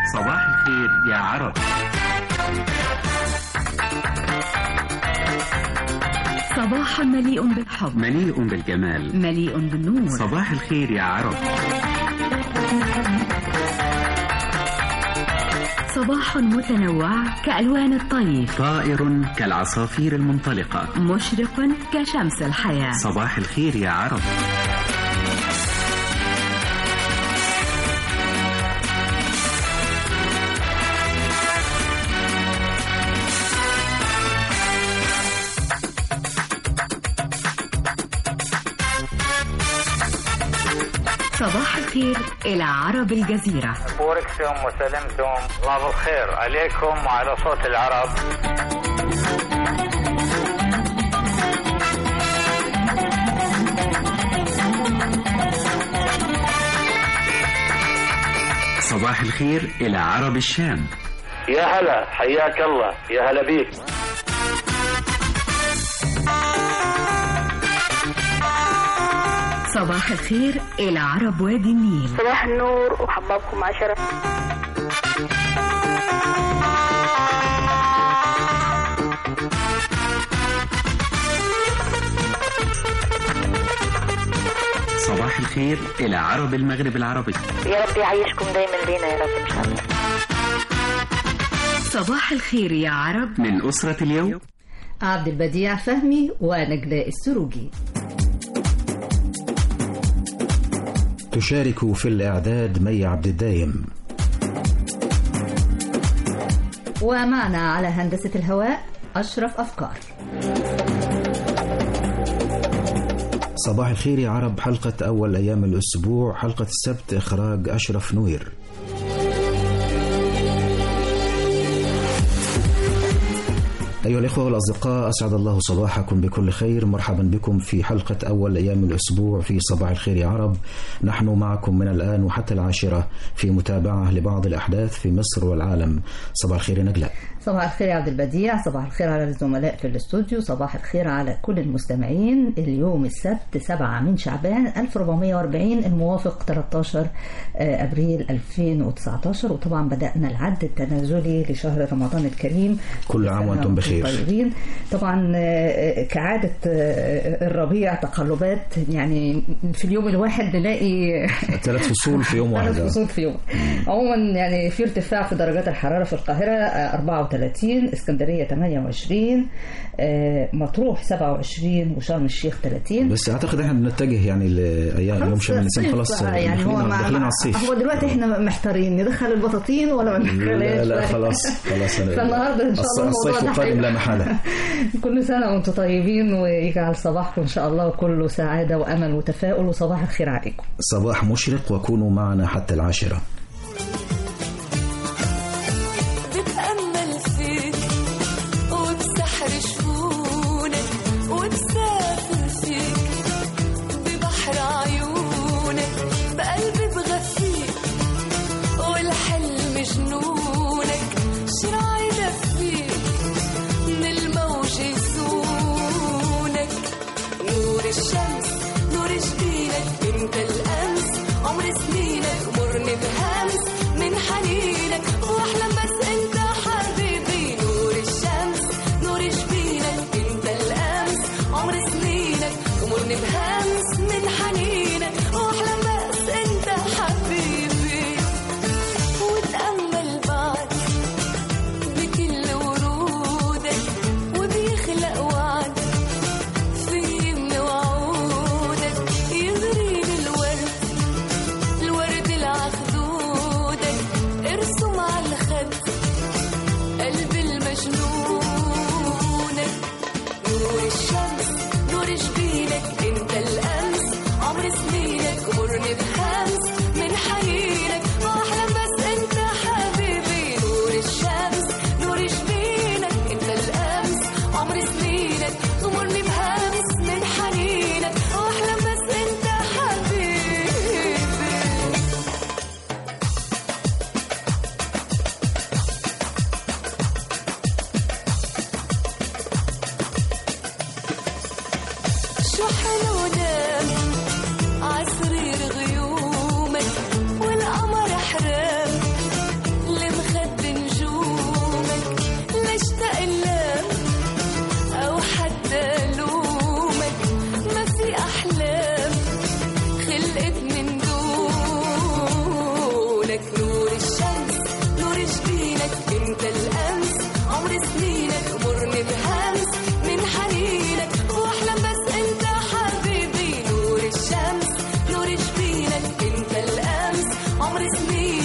صباح الخير يا عرب صباح مليء بالحب مليء بالجمال مليء بالنور صباح الخير يا عرب صباح متنوع كألوان الطيف طائر كالعصافير المنطلقة مشرق كشمس الحياة صباح الخير يا عرب صباح الخير إلى عرب الجزيرة بوركتم وسلمتم الله بالخير عليكم وعلى صوت العرب صباح الخير إلى عرب الشام يا هلا حياك الله يا هلا بيك صباح الخير إلى عرب وادي النيل صباح النور وحبابكم عشرة صباح الخير إلى عرب المغرب العربي يا رب يعيشكم دايما لينا يا رب إن شاء الله صباح الخير يا عرب من أسرة اليوم عبد البديع فهمي ونجلاء السروجي تشارك في الإعداد مي عبد الدايم ومعنا على هندسة الهواء أشرف أفكار صباح الخير يا عرب حلقة أول أيام الأسبوع حلقة السبت إخراج أشرف نوير أيها الإخوة والأصدقاء أسعد الله صباحكم بكل خير مرحبا بكم في حلقة أول أيام الأسبوع في صباح الخير يا عرب نحن معكم من الآن وحتى العاشرة في متابعة لبعض الأحداث في مصر والعالم صباح الخير يا نجلاء صباح الخير يا عبد البديع صباح الخير على الزملاء في الاستوديو صباح الخير على كل المستمعين اليوم السبت 7 من شعبان 1440 الموافق 13 أبريل 2019 وطبعا بدأنا العد التنازلي لشهر رمضان الكريم كل عام وأنتم بخير طيبين طبعا كعادة الربيع تقلبات يعني في اليوم الواحد نلاقي ثلاث فصول في يوم واحد ثلاث فصول في يوم عموما يعني في ارتفاع في درجات الحرارة في القاهرة 34 اسكندرية 28 مطروح 27 وشرم الشيخ 30 بس اعتقد احنا بنتجه يعني لايام يوم شم النسيم خلاص يعني هو داخلين على الصيف هو دلوقتي احنا محتارين ندخل البطاطين ولا ما لا ندخلهاش لا خلاص خلاص فالنهارده ان شاء الله الصيف قادم لا محاله كل سنه وانتم طيبين ويجعل صباحكم ان شاء الله كله سعاده وامل وتفاؤل وصباح الخير عليكم صباح مشرق وكونوا معنا حتى العاشره بتأمل فيك وبسحر شفونك وبسافر فيك ببحر عيونك بقلبي بغفيك والحلم جنونك شراعي دفيك من الموج يسونك نور الشمس نور جبينك انت الامس عمر سنينك مرني بهمس من حنينك واحلم بس انت حبيبي نور الشمس نور جبينك انت الامس عمر سنينك مرني بهمس من حنينك واحلم بس انت حبيبي وتأمل بعد بكل ورودك وبيخلق وعد في من وعودك يغريني الورد الورد العخدودك ارسم على الخد قلب المجنونك نور الشمس نور جبينك انت الامس عمر سنينك مرني بهمس من حنينك ما احلم بس انت حبيبي نور الشمس نور جبينك انت الامس عمر سنينك غمرني بهمس من حنينك واحلم بس انت حبيبي شو حلو نام عسرير غيومك والقمر حرام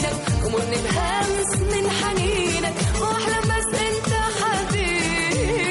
حنينك أمرني بهمس من حنينك وأحلم بس أنت حبيبي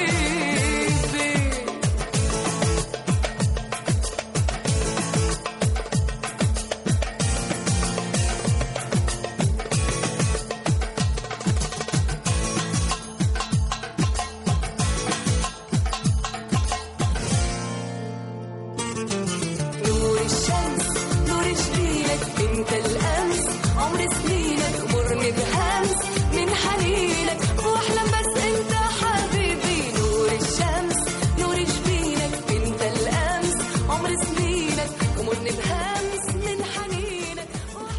نور الشمس نور جبينك انت الامس عمر سنينك مرني بهمس من حنينك واحلم بس انت حبيبي نور الشمس نور جبينك انت الامس عمر سنينك ومرني بهمس من حنينك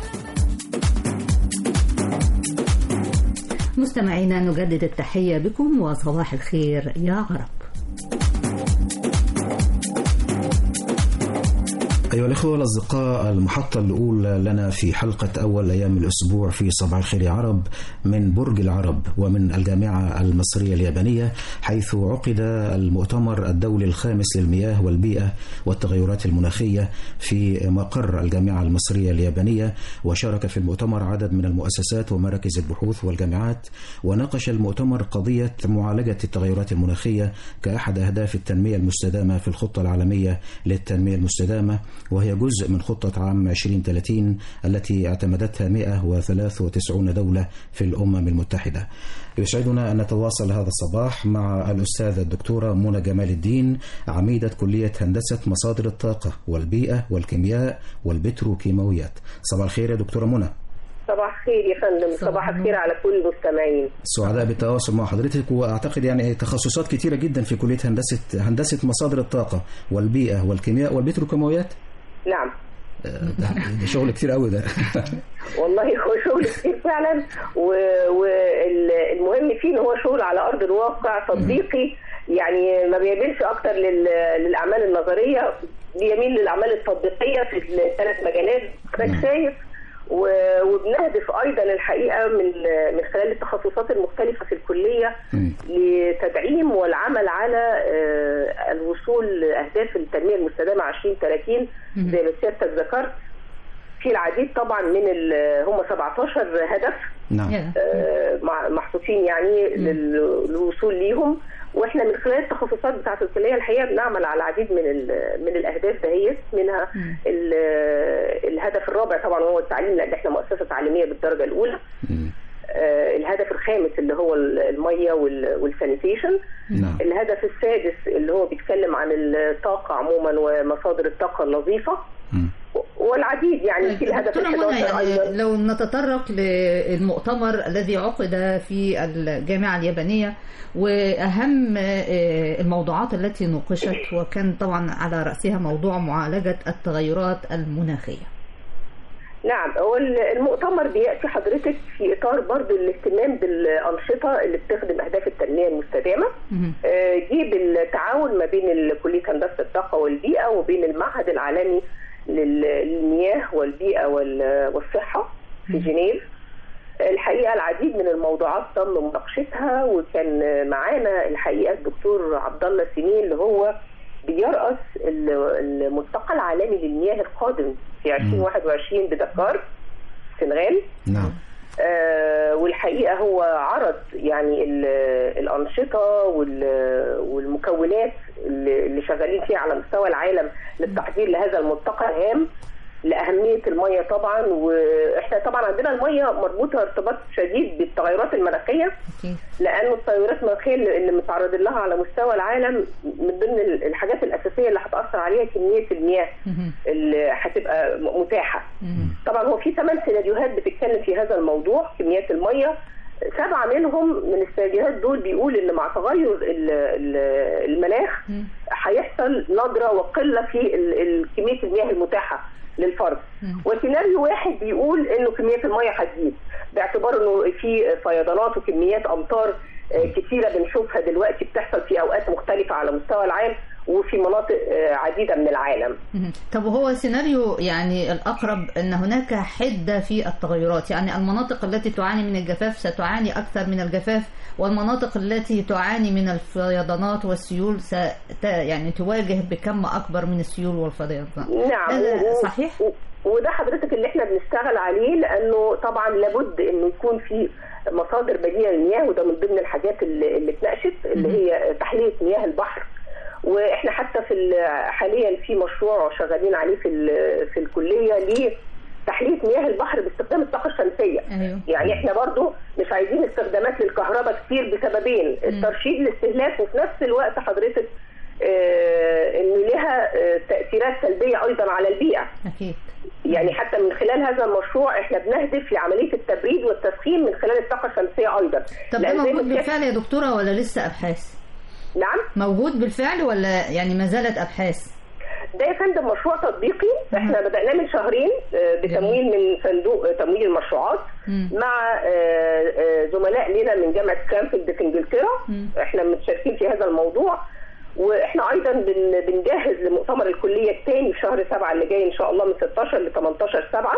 مستمعينا نجدد التحية بكم وصباح الخير يا عرب أيها الأخوة الأصدقاء المحطة الأولى لنا في حلقة أول أيام الأسبوع في صباح الخير يا عرب من برج العرب ومن الجامعة المصرية اليابانية حيث عقد المؤتمر الدولي الخامس للمياه والبيئة والتغيرات المناخية في مقر الجامعة المصرية اليابانية وشارك في المؤتمر عدد من المؤسسات ومراكز البحوث والجامعات وناقش المؤتمر قضية معالجة التغيرات المناخية كأحد أهداف التنمية المستدامة في الخطة العالمية للتنمية المستدامة وهي جزء من خطة عام 2030 التي اعتمدتها 193 دولة في الأمم المتحدة يسعدنا أن نتواصل هذا الصباح مع الأستاذة الدكتورة منى جمال الدين عميدة كلية هندسة مصادر الطاقة والبيئة والكيمياء والبتروكيماويات صباح الخير يا دكتورة منى صباح الخير يا فندم صباح صباح النور. الخير على كل المستمعين سعداء بالتواصل مع حضرتك واعتقد يعني تخصصات كتيره جدا في كليه هندسه هندسه مصادر الطاقه والبيئه والكيمياء والبتروكيماويات نعم آه، ده ده شغل كتير قوي ده والله هو شغل كتير فعلا والمهم فيه ان هو شغل على ارض الواقع تطبيقي يعني ما بيميلش اكتر لل- للاعمال النظريه بيميل للاعمال التطبيقيه في الثلاث مجالات حضرتك شايف و- وبنهدف ايضا الحقيقه من من خلال التخصصات المختلفه في الكليه مم. لتدعيم والعمل على آه، الوصول لاهداف التنميه المستدامه 2030 زي ما سيادتك ذكرت في العديد طبعا من ال- هم 17 هدف نعم يا. آه، مع- محطوطين يعني لل- للوصول ليهم واحنا من خلال التخصصات بتاعه الكليه الحقيقه بنعمل على العديد من ال- من الاهداف دهيت منها ال- الهدف الرابع طبعا وهو التعليم لان احنا مؤسسه تعليميه بالدرجه الاولى مم. آه، الهدف الخامس اللي هو ال- الميه وال- والسانيتيشن نعم الهدف السادس اللي هو بيتكلم عن الطاقه عموما ومصادر الطاقه النظيفه مم. والعديد يعني في الهدف دكتورة منى ال11 يعني ايضا لو نتطرق للمؤتمر الذي عقد في الجامعة اليابانية وأهم آه، الموضوعات التي نوقشت وكان طبعا على رأسها موضوع معالجة التغيرات المناخية نعم هو المؤتمر بياتي حضرتك في اطار برضو الاهتمام بالانشطه اللي بتخدم اهداف التنميه المستدامه مهم. آه، جه بالتعاون ما بين ال- كليه هندسه الطاقه والبيئه وبين المعهد العالمي لل- للمياه والبيئه وال- والصحه في جنيف الحقيقه العديد من الموضوعات تم مناقشتها وكان معانا الحقيقه الدكتور عبد الله سمين اللي هو بيرأس ال- الملتقى العالمي للمياه القادم في 2021 بدكار السنغال نعم آه، والحقيقه هو عرض يعني ال- الانشطه وال- والمكونات اللي اللي شغالين فيها على مستوى العالم للتحضير لهذا الملتقى الهام لاهميه الميه طبعا واحنا طبعا عندنا الميه مربوطه ارتباط شديد بالتغيرات المناخيه أكيد. لانه التغيرات المناخيه اللي اللي متعرضين لها على مستوى العالم من ضمن الحاجات الاساسيه اللي هتاثر عليها كميه المياه مهم. اللي هتبقى م- متاحه مهم. طبعا هو في ثمان سيناريوهات بتتكلم في هذا الموضوع كميات الميه سبعه منهم من السيناريوهات دول بيقول ان مع تغير ال- ال- المناخ مم. هيحصل ندره وقله في ال- ال- كميه المياه المتاحه للفرد مم. وسيناريو واحد بيقول انه كميه الميه هتزيد باعتبار انه في فيضانات وكميات امطار آه، كتيره بنشوفها دلوقتي بتحصل في اوقات مختلفه على مستوى العالم وفي مناطق آه، عديده من العالم مهم. طب وهو سيناريو يعني الأقرب أن هناك حدة في التغيرات يعني المناطق التي تعاني من الجفاف ستعاني أكثر من الجفاف والمناطق التي تعاني من الفيضانات والسيول ست يعني تواجه بكم أكبر من السيول والفيضانات نعم هذا و- صحيح؟ و- وده حضرتك اللي احنا بنشتغل عليه لانه طبعا لابد انه يكون في مصادر بديله للمياه وده من ضمن الحاجات اللي, اللي اتناقشت اللي هي تحليه مياه البحر واحنا حتى في ال- حاليا في مشروع شغالين عليه في ال- في الكليه لتحليه مياه البحر باستخدام الطاقه الشمسيه أيوه. يعني احنا برضو مش عايزين استخدامات للكهرباء كتير بسببين الترشيد الاستهلاك وفي نفس الوقت حضرتك آه، انه لها آه، تاثيرات سلبيه ايضا على البيئه أكيد يعني حتى من خلال هذا المشروع احنا بنهدف لعمليه التبريد والتسخين من خلال الطاقه الشمسيه ايضا طب ده لأن زي ما موجود سيادة- بالفعل يا دكتورة ولا لسه أبحاث؟ نعم موجود بالفعل ولا يعني ما زالت أبحاث؟ ده يا فندم مشروع تطبيقي احنا بدأناه من شهرين آه، بتمويل من صندوق آه، تمويل المشروعات مم. مع آه، آه، زملاء لنا من جامعة كرانفيلد في انجلترا مم. احنا متشاركين في هذا الموضوع واحنا ايضا بن- بنجهز لمؤتمر الكلية الثاني في شهر سبعة اللي جاي ان شاء الله من 16 ل 18 سبعة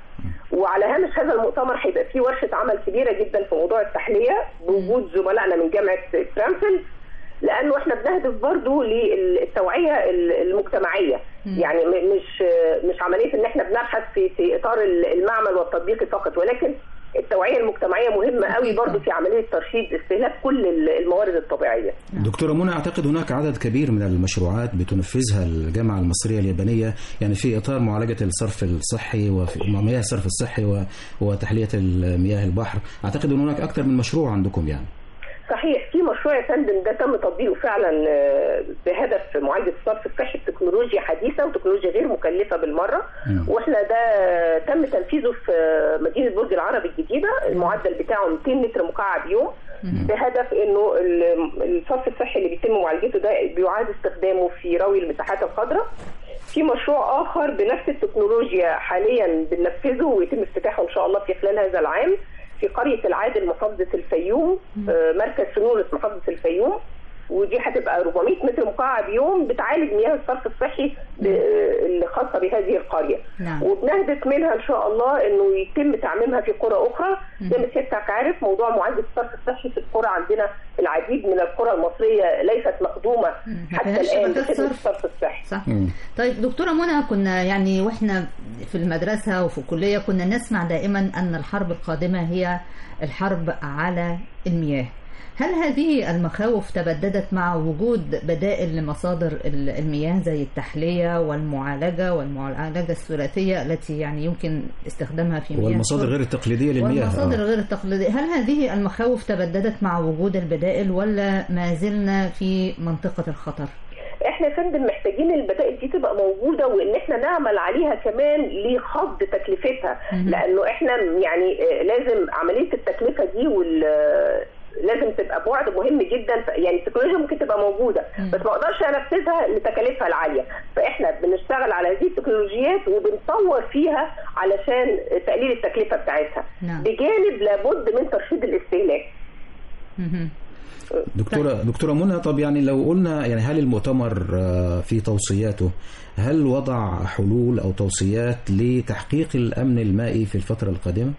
وعلى هامش هذا المؤتمر هيبقى فيه ورشة عمل كبيرة جدا في موضوع التحلية بوجود زملائنا من جامعة كرانفيلد لانه احنا بنهدف برضو للتوعيه المجتمعيه يعني م- مش مش عمليه ان احنا بنبحث في في اطار المعمل والتطبيق فقط ولكن التوعيه المجتمعيه مهمه قوي برضو في عمليه ترشيد استهلاك كل الموارد الطبيعيه دكتورة منى أعتقد هناك عدد كبير من المشروعات بتنفذها الجامعة المصرية اليابانية يعني في إطار معالجة الصرف الصحي ومياه الصرف الصحي و- وتحلية المياه البحر أعتقد أن هناك أكثر من مشروع عندكم يعني صحيح في مشروع يا فندم ده تم تطبيقه فعلا آه، بهدف معالجه الصرف الصحي بتكنولوجيا حديثه وتكنولوجيا غير مكلفه بالمره مم. واحنا ده تم تنفيذه في آه، مدينه برج العرب الجديده المعدل بتاعه 200 متر مكعب يوم بهدف انه ال- الصرف الصحي اللي بيتم معالجته ده بيعاد استخدامه في روي المساحات الخضراء في مشروع اخر بنفس التكنولوجيا حاليا بننفذه ويتم افتتاحه ان شاء الله في خلال هذا العام في قريه العادل محافظه الفيوم آه، مركز سنورة محافظه الفيوم ودي هتبقى 400 متر مكعب يوم بتعالج مياه الصرف الصحي ب- اللي خاصه بهذه القريه نعم. وبنهدف منها ان شاء الله انه يتم تعميمها في قرى اخرى زي ما سيادتك عارف موضوع معالجه الصرف الصحي في القرى عندنا العديد من القرى المصريه ليست مخدومه ما حتى فيهاش الان شبكات بخدمه صرف. الصرف الصحي صح مم. طيب دكتورة منى كنا يعني واحنا في المدرسة وفي الكلية كنا نسمع دائما أن الحرب القادمة هي الحرب على المياه هل هذه المخاوف تبددت مع وجود بدائل لمصادر ال- المياه زي التحلية والمعالجة والمعالجة الثلاثية التي يعني يمكن استخدامها في مياه والمصادر الشرب؟ غير التقليدية للمياه والمصادر آه. غير التقليدية هل هذه المخاوف تبددت مع وجود البدائل ولا ما زلنا في منطقة الخطر؟ احنا يا فندم محتاجين البدائل دي تبقى موجوده وان احنا نعمل عليها كمان لخفض تكلفتها لانه احنا يعني آه، لازم عمليه التكلفه دي وال آه، لازم تبقى بعد مهم جدا ف- يعني التكنولوجيا ممكن تبقى موجوده بس ما اقدرش انفذها لتكاليفها العاليه فاحنا بنشتغل على هذه التكنولوجيات وبنطور فيها علشان تقليل التكلفه بتاعتها نعم. بجانب لابد من ترشيد الاستهلاك مهم. دكتورة دكتورة منى طب يعني لو قلنا يعني هل المؤتمر آه، في توصياته هل وضع حلول أو توصيات لتحقيق الأمن المائي في الفترة القادمة؟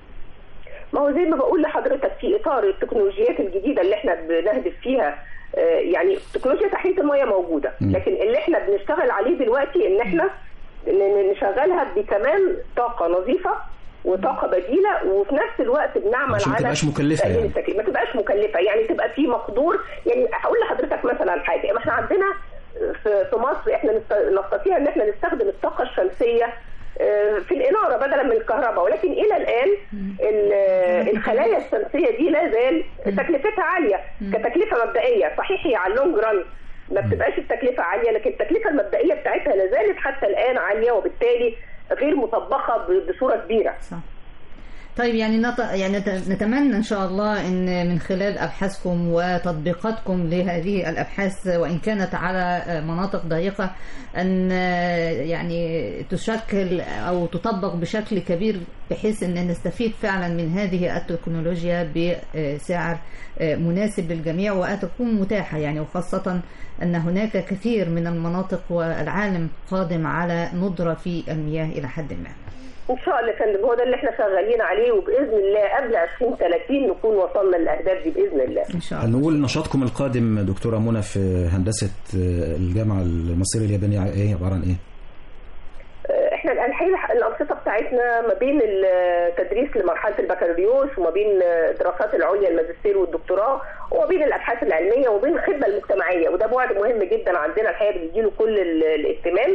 ما هو زي ما بقول لحضرتك في اطار التكنولوجيات الجديده اللي احنا بنهدف فيها آه، يعني تكنولوجيا تحليه الميه موجوده مم. لكن اللي احنا بنشتغل عليه دلوقتي ان احنا ن- نشغلها بكمان طاقه نظيفه وطاقه بديله وفي نفس الوقت بنعمل عشان ما على تبقاش مكلفة تقليل يعني. التكلفة. ما تبقاش مكلفه يعني تبقى في مقدور يعني هقول لحضرتك مثلا حاجه ما احنا عندنا في في مصر احنا نست- نستطيع ان احنا نستخدم الطاقه الشمسيه آه، في الاناره بدلا من الكهرباء ولكن الى الان ال- الخلايا الشمسيه دي لا زال تكلفتها عاليه كتكلفه مبدئيه صحيح هي على اللونج ران ما بتبقاش التكلفه عاليه لكن التكلفه المبدئيه بتاعتها لا زالت حتى الان عاليه وبالتالي غير مطبقه ب- بصوره كبيره صح طيب يعني نط... يعني نت- نتمنى ان شاء الله ان من خلال ابحاثكم وتطبيقاتكم لهذه الابحاث وان كانت على مناطق ضيقه ان يعني تشكل او تطبق بشكل كبير بحيث ان نستفيد فعلا من هذه التكنولوجيا بسعر مناسب للجميع وتكون متاحه يعني وخاصه ان هناك كثير من المناطق والعالم قادم على ندره في المياه الى حد ما. ان شاء الله يا فندم هو ده اللي احنا شغالين عليه وباذن الله قبل 2030 نكون وصلنا للاهداف دي باذن الله ان شاء هل نقول نشاطكم القادم دكتورة منى في هندسة الجامعة المصرية اليابانية ايه عبارة عن ايه؟ احنا الحقيقه الانشطه بتاعتنا ما بين التدريس لمرحله البكالوريوس وما بين الدراسات العليا الماجستير والدكتوراه وما بين الابحاث العلميه وبين الخدمه المجتمعيه وده بعد مهم جدا عندنا الحقيقه بيديله كل ال- الاهتمام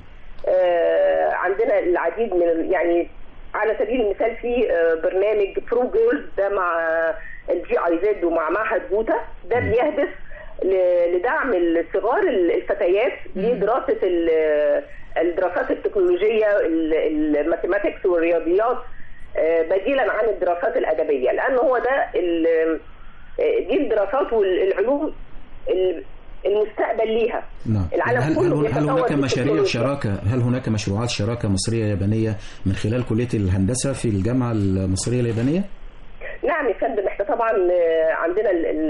آه، عندنا العديد من يعني على سبيل المثال في آه، برنامج برو جولز ده مع الجي اي زد ومع معهد جوتا ده بيهدف ل- لدعم الصغار الفتيات لدراسه ال- الدراسات التكنولوجيه ال- الماثيماتكس والرياضيات آه، بديلا عن الدراسات الادبيه لان هو ده ال- آه، دي الدراسات والعلوم ال- المستقبل ليها نعم العالم هل, هل, كله هل, هل بيتطور هناك مشاريع بالتكنولوجيا. شراكة هل هناك مشروعات شراكة مصرية يابانية من خلال كلية الهندسة في الجامعة المصرية اليابانية؟ نعم يا فندم احنا طبعا آه، عندنا ال ال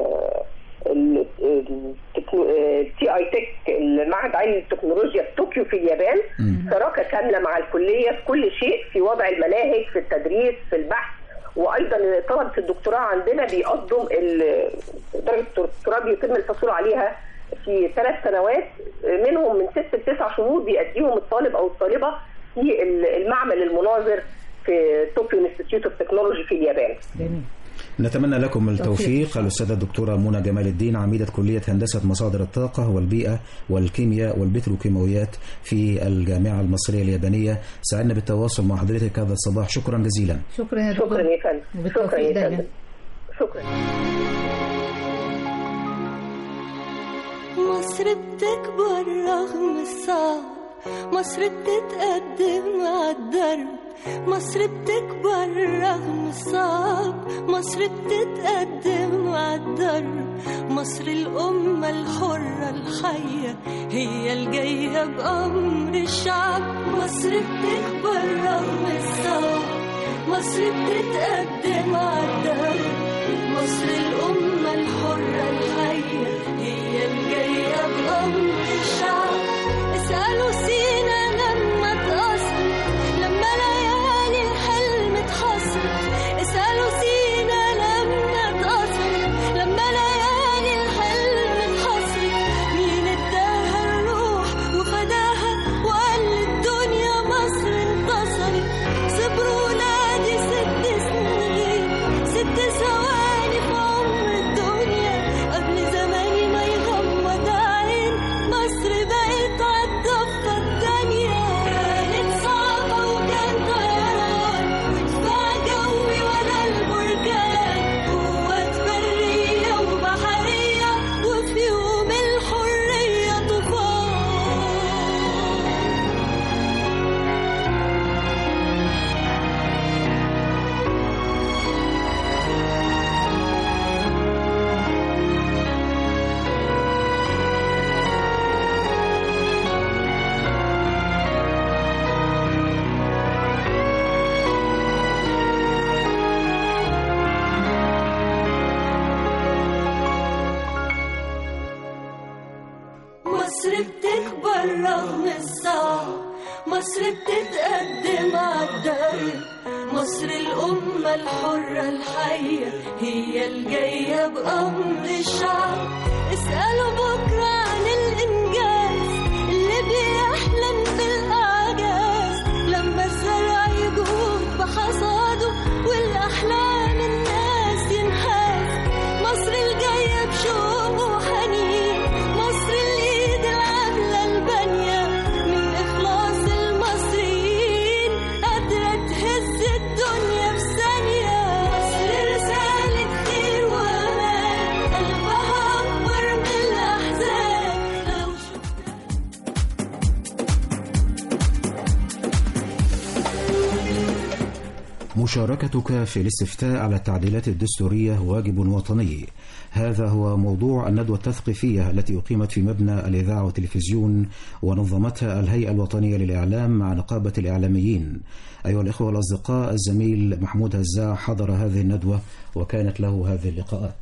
ال- التكنو- آه، التي اي تك المعهد العالي للتكنولوجيا في طوكيو في اليابان شراكه كامله مع الكليه في كل شيء في وضع المناهج في التدريس في البحث وايضا طلبه الدكتوراه عندنا بيقضوا ال- درجه الدكتوراه بيتم الحصول عليها في ثلاث سنوات منهم من ست لتسع شهور بيأديهم الطالب او الطالبه في المعمل المناظر في طوكيو انستيتيوت اوف تكنولوجي في اليابان جميل. نتمنى لكم التوفيق الأستاذة الدكتورة منى جمال الدين عميدة كلية هندسة مصادر الطاقة والبيئة والكيمياء والبتروكيماويات في الجامعة المصرية اليابانية سعدنا بالتواصل مع حضرتك هذا الصباح شكرا جزيلا شكرا يا شكرا دكتور يا فندم شكرا وبالتوفيق يا دايما فندم شكرا مصر بتكبر رغم الصعب مصر بتتقدم عالدرب مصر بتكبر رغم الصعب مصر بتتقدم عالدرب مصر الأمة الحرة الحية هي الجاية بأمر الشعب مصر بتكبر رغم الصعب مصر بتتقدم عالدرب مصر الأمة الحرة الحية هي الجاية بأمر الشعب اسألوا سينا لما اتأثر لما ليالي الحلم اتحصر اسألوا سينا لما اتأثر لما ليالي الحلم اتحصر مين اداها الروح وفداها وقال الدنيا مصر انتصرت صبروا نادي ست سنين ست ثواني في عمر الدنيا قبل زماني ما يغمض عين مصر بقت عالضفة التانية كانت صعبة وكان طيران ودفاع جوي ورا البركان قوات برية وبحرية وفي يوم الحرية طوفان مصر بتكبر رغم الصعب مصر بتتقدم عالدرب مصر الأمة الحرة الحية هي الجاية بأمر الشعب اسألوا بكرة عن الإنجاز اللي بيحلم بالأعجاز لما الزرع يجوب بحصاده والأحلام الناس ينحاز مصر الجاية بشوق وحنين مصر الإيد العاملة البانية من إخلاص المصريين قادرة تهز الدنيا في ثانية مصر رسالة خير وأمان قلبها أكبر من الأحزان مشاركتك في الاستفتاء على التعديلات الدستورية واجب وطني هذا هو موضوع الندوة التثقيفية التي أقيمت في مبنى الإذاعة والتلفزيون ونظمتها الهيئة الوطنية للإعلام مع نقابة الإعلاميين أيها الإخوة والأصدقاء الزميل محمود هزاع حضر هذه الندوة وكانت له هذه اللقاءات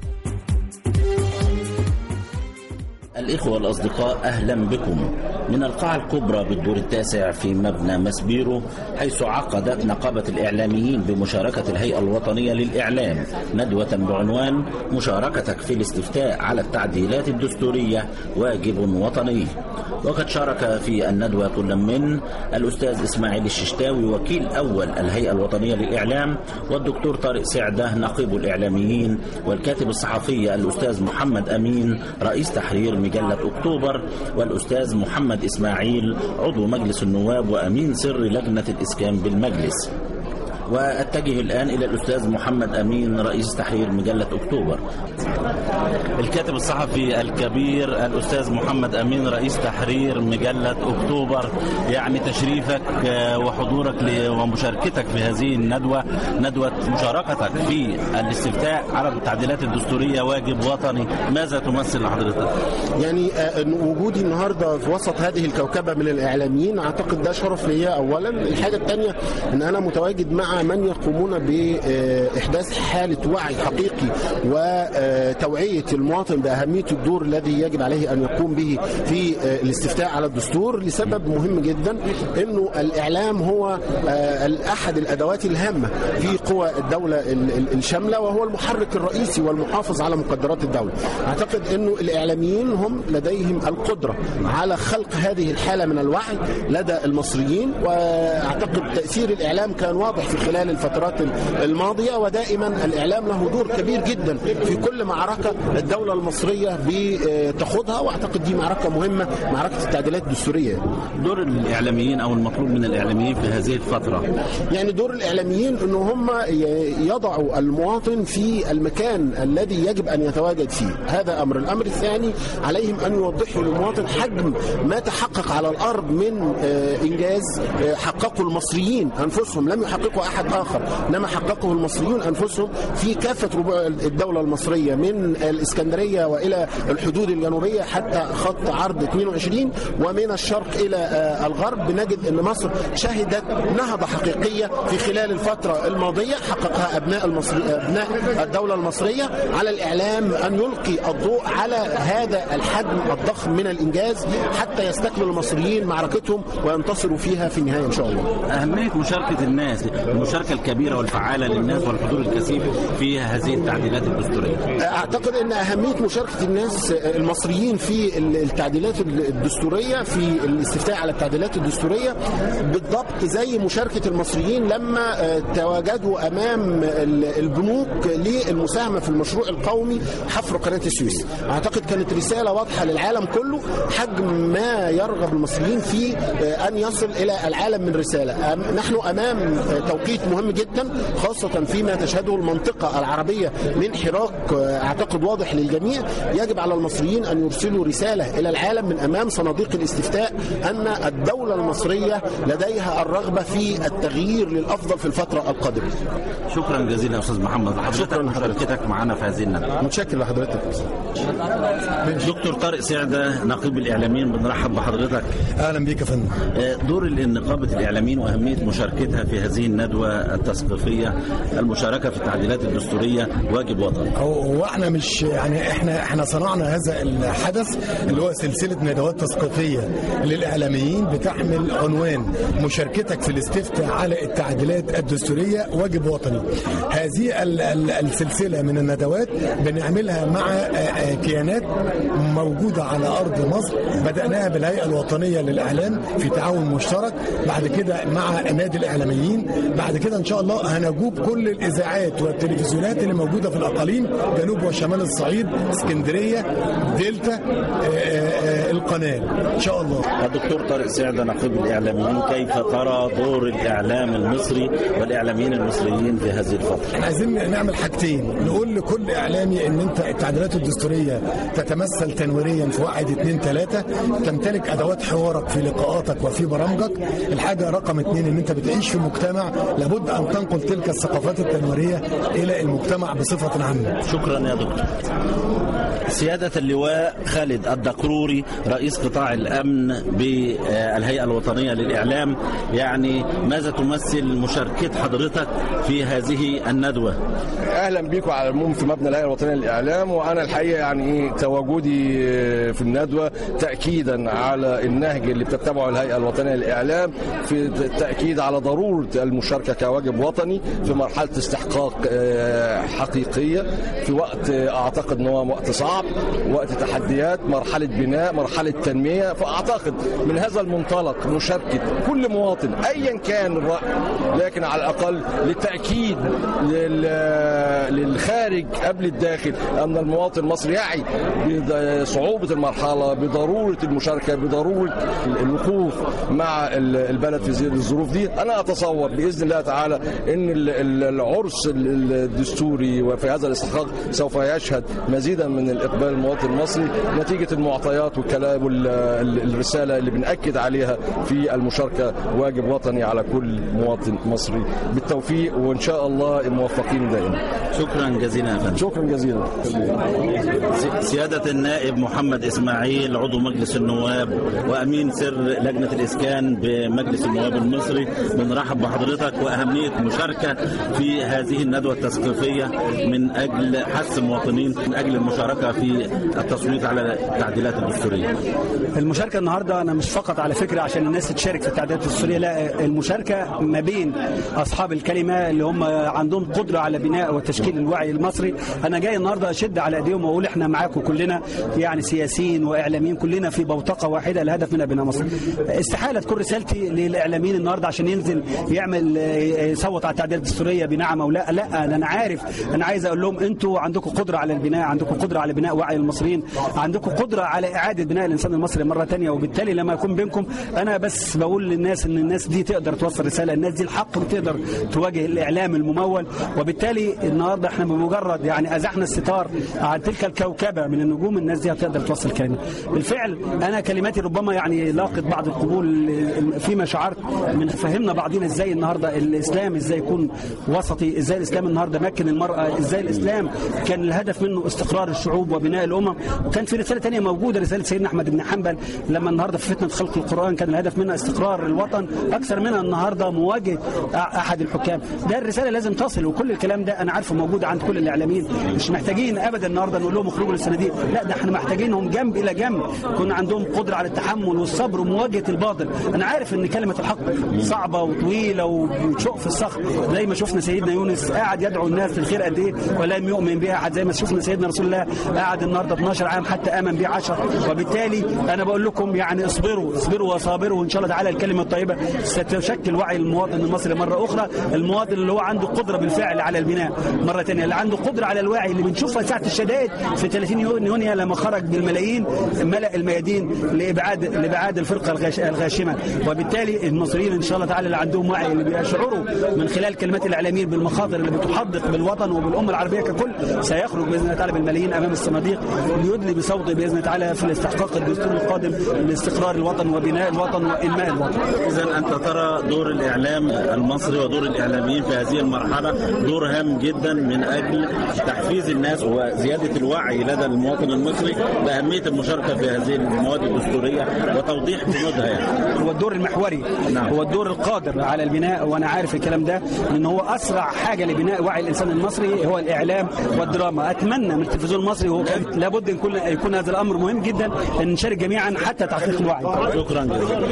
الإخوة الأصدقاء أهلا بكم من القاعة الكبرى بالدور التاسع في مبنى مسبيرو حيث عقدت نقابة الإعلاميين بمشاركة الهيئة الوطنية للإعلام ندوة بعنوان مشاركتك في الاستفتاء على التعديلات الدستورية واجب وطني وقد شارك في الندوة كل من الأستاذ إسماعيل الششتاوي وكيل أول الهيئة الوطنية للإعلام والدكتور طارق سعدة نقيب الإعلاميين والكاتب الصحفي الأستاذ محمد أمين رئيس تحرير مجلة أكتوبر والأستاذ محمد إسماعيل عضو مجلس النواب وأمين سر لجنة الإسكان بالمجلس واتجه الان الى الاستاذ محمد امين رئيس تحرير مجله اكتوبر. الكاتب الصحفي الكبير الاستاذ محمد امين رئيس تحرير مجله اكتوبر يعني تشريفك وحضورك ومشاركتك في هذه الندوه ندوه مشاركتك في الاستفتاء على التعديلات الدستوريه واجب وطني ماذا تمثل لحضرتك؟ يعني وجودي النهارده في وسط هذه الكوكبه من الاعلاميين اعتقد ده شرف ليا اولا الحاجه الثانيه ان انا متواجد مع من يقومون باحداث حاله وعي حقيقي وتوعيه المواطن باهميه الدور الذي يجب عليه ان يقوم به في الاستفتاء على الدستور لسبب مهم جدا انه الاعلام هو احد الادوات الهامه في قوى الدوله الشامله وهو المحرك الرئيسي والمحافظ على مقدرات الدوله. اعتقد انه الاعلاميين هم لديهم القدره على خلق هذه الحاله من الوعي لدى المصريين واعتقد تاثير الاعلام كان واضح في خلال الفترات الماضيه ودائما الاعلام له دور كبير جدا في كل معركه الدوله المصريه بتخوضها واعتقد دي معركه مهمه معركه التعديلات الدستوريه. دور الاعلاميين او المطلوب من الاعلاميين في هذه الفتره يعني دور الاعلاميين ان هم يضعوا المواطن في المكان الذي يجب ان يتواجد فيه، هذا امر، الامر الثاني عليهم ان يوضحوا للمواطن حجم ما تحقق على الارض من انجاز حققه المصريين انفسهم لم يحققه احد اخر انما حققه المصريون انفسهم في كافه ربوع الدوله المصريه من الاسكندريه والى الحدود الجنوبيه حتى خط عرض 22 ومن الشرق الى الغرب نجد ان مصر شهدت نهضه حقيقيه في خلال الفتره الماضيه حققها ابناء المصري ابناء الدوله المصريه على الاعلام ان يلقي الضوء على هذا الحجم الضخم من الانجاز حتى يستكمل المصريين معركتهم وينتصروا فيها في النهايه ان شاء الله. اهميه مشاركه الناس المشاركه الكبيره والفعاله للناس والحضور الكثيف في هذه التعديلات الدستوريه. اعتقد ان اهميه مشاركه الناس المصريين في التعديلات الدستوريه في الاستفتاء على التعديلات الدستوريه بالضبط زي مشاركه المصريين لما تواجدوا امام البنوك للمساهمه في المشروع القومي حفر قناه السويس. اعتقد كانت رساله واضحه للعالم كله حجم ما يرغب المصريين في ان يصل الى العالم من رساله. نحن امام توقيت مهم جدا خاصه فيما تشهده المنطقه العربيه من حراك اعتقد واضح للجميع يجب على المصريين ان يرسلوا رساله الى العالم من امام صناديق الاستفتاء ان الدوله المصريه لديها الرغبه في التغيير للافضل في الفتره القادمه. شكرا جزيلا استاذ محمد شكرا لحضرتك معنا في هذه الندوه. متشكر لحضرتك. دكتور طارق سعده نقيب الاعلاميين بنرحب بحضرتك. اهلا بيك يا فندم. دور نقابه الاعلاميين واهميه مشاركتها في هذه الندوه التثقيفيه المشاركه في التعديلات الدستوريه واجب وطني. هو احنا مش يعني احنا احنا صنعنا هذا الحدث اللي هو سلسله ندوات تثقيفيه للاعلاميين بتحمل عنوان مشاركتك في الاستفتاء على التعديلات الدستوريه واجب وطني. هذه ال ال السلسله من الندوات بنعملها مع كيانات موجوده على ارض مصر بداناها بالهيئه الوطنيه للاعلام في تعاون مشترك بعد كده مع نادي الاعلاميين بعد كده ان شاء الله هنجوب كل الاذاعات والتلفزيونات اللي موجوده في الاقاليم جنوب وشمال الصعيد اسكندريه دلتا آآ آآ القناه ان شاء الله الدكتور طارق سعده نقيب الاعلاميين كيف ترى دور الاعلام المصري والاعلاميين المصريين في هذه الفتره احنا عايزين نعمل حاجتين نقول لكل اعلامي ان انت التعديلات الدستوريه تتمثل تنويريا في واحد اثنين ثلاثه تمتلك ادوات حوارك في لقاءاتك وفي برامجك الحاجه رقم اثنين ان انت بتعيش في مجتمع لابد ان تنقل تلك الثقافات التنويريه الى المجتمع بصفه عامه شكرا يا دكتور سيادة اللواء خالد الدكروري رئيس قطاع الأمن بالهيئة الوطنية للإعلام يعني ماذا تمثل مشاركة حضرتك في هذه الندوة اهلا بيكم على العموم في مبنى الهيئه الوطنيه للاعلام وانا الحقيقه يعني ايه تواجدي في الندوه تاكيدا على النهج اللي بتتبعه الهيئه الوطنيه للاعلام في التاكيد على ضروره المشاركه كواجب وطني في مرحله استحقاق آه، حقيقيه في وقت آه، اعتقد ان هو وقت صعب وقت تحديات مرحله بناء مرحله تنميه فاعتقد من هذا المنطلق مشاركه كل مواطن ايا كان الراي لكن على الاقل للتاكيد لل- للخارج قبل الداخل ان المواطن المصري يعي بصعوبه المرحله بضروره المشاركه بضروره الوقوف مع ال- البلد في زي- الظروف دي انا اتصور باذن الله تعالى ان ال- ال- العرس ال- الدستوري وفي هذا الاستحقاق سوف يشهد مزيدا من الاقبال المواطن المصري نتيجه المعطيات والكلام والرساله اللي بناكد عليها في المشاركه واجب وطني على كل مواطن مصري بالتوفيق وان شاء الله موفقين دائما شكرا جزيلا يا فندم شكرا جزيلا سي- سيادة النائب محمد إسماعيل عضو مجلس النواب وأمين سر لجنة الإسكان بمجلس النواب المصري بنرحب بحضرتك وأهمية مشاركة في هذه الندوة التثقيفية من أجل حث المواطنين من أجل المشاركة في التصويت على التعديلات الدستورية المشاركة النهاردة أنا مش فقط على فكرة عشان الناس تشارك في التعديلات الدستورية لا المشاركة ما بين أصحاب الكلمة اللي هم عندهم قدرة على بناء وتشكيل الوعي المصري أنا جاي النهاردة أشد على أيديهم وأقول إحنا معاكم كلنا يعني سياسيين وإعلاميين كلنا في بوتقة واحدة الهدف منها بناء مصر استحالة تكون رسالتي للإعلاميين النهاردة عشان ينزل يعمل يصوت على التعديلات الدستورية بنعم أو لا لا أنا عارف أنا عايز أقول لهم أنتوا عندكم قدرة على البناء عندكم قدرة على بناء وعي المصريين عندكم قدرة على إعادة بناء الإنسان المصري مرة تانية وبالتالي لما يكون بينكم أنا بس بقول للناس إن الناس دي تقدر توصل رسالة الناس دي الحق تقدر تواجه الإعلام الممول وبالتالي النهاردة احنا بمجرد يعني أزحنا الستار عن تلك الكوكبة من النجوم الناس دي هتقدر توصل كلمة بالفعل أنا كلماتي ربما يعني لاقت بعض القبول فيما شعرت من فهمنا بعضنا ازاي النهارده الاسلام ازاي يكون وسطي ازاي الاسلام النهارده مكن المراه ازاي الاسلام كان الهدف منه استقرار الشعوب وبناء الامم وكان في رساله ثانيه موجوده رساله سيدنا احمد بن حنبل لما النهارده في فتنه خلق القران كان الهدف منها استقرار الوطن اكثر منها النهارده مواجهه أ- احد الحكام ده الرساله لازم تصل وكل الكلام ده انا عارفه موجود عند كل الاعلاميين مش محتاجين ابدا النهارده نقول لهم اخرجوا من الصناديق لا ده احنا محتاجينهم جنب الى جنب يكون عندهم قدره على التحمل والصبر ومواجهه الباطل انا عارف ان كلمه الحق صعبه وطويله وشوق في الصخر زي ما شفنا سيدنا يونس قاعد يدعو الناس للخير قد ايه ولم يؤمن بها احد زي ما شفنا سيدنا رسول الله قاعد النهارده 12 عام حتى امن به 10 وبالتالي انا بقول لكم يعني اصبروا اصبروا وصابروا وان شاء الله تعالى الكلمه الطيبه ستشكل وعي المواطن المصري مره اخرى المواطن اللي هو عنده قدره بالفعل على البناء مره ثانيه اللي عنده قدره على الوعي اللي بنشوفها ساعه الشدائد في 30 يونيو لما خرج بالملايين ملأ الميادين لابعاد لابعاد الفرقه الغاش- الغاشمه وبالتالي المصريين ان شاء الله تعالى اللي عندهم وعي اللي بيشعروا من خلال كلمات الاعلاميين بالمخاطر اللي بتحدق بالوطن وبالامه العربيه ككل سيخرج باذن الله تعالى بالملايين امام الصناديق ليدلي بصوته باذن الله تعالى في الاستحقاق الدستوري القادم لاستقرار الوطن وبناء الوطن وانماء الوطن. إذا أنت ترى دور الإعلام المصري ودور الإعلاميين في هذه المرحلة دور هام جدا من أجل تحفيز الناس وزيادة الوعي لدى المواطن المصري بأهمية المشاركة في هذه المواد الدستورية وتوضيح بنودها يعني. هو الدور المحوري نعم. هو الدور القادر على البناء وانا عارف الكلام ده ان هو اسرع حاجه لبناء وعي الانسان المصري هو الاعلام والدراما اتمنى من التلفزيون المصري هو كان لابد ان يكون يكون هذا الامر مهم جدا ان نشارك جميعا حتى تحقيق الوعي شكرا جزيلا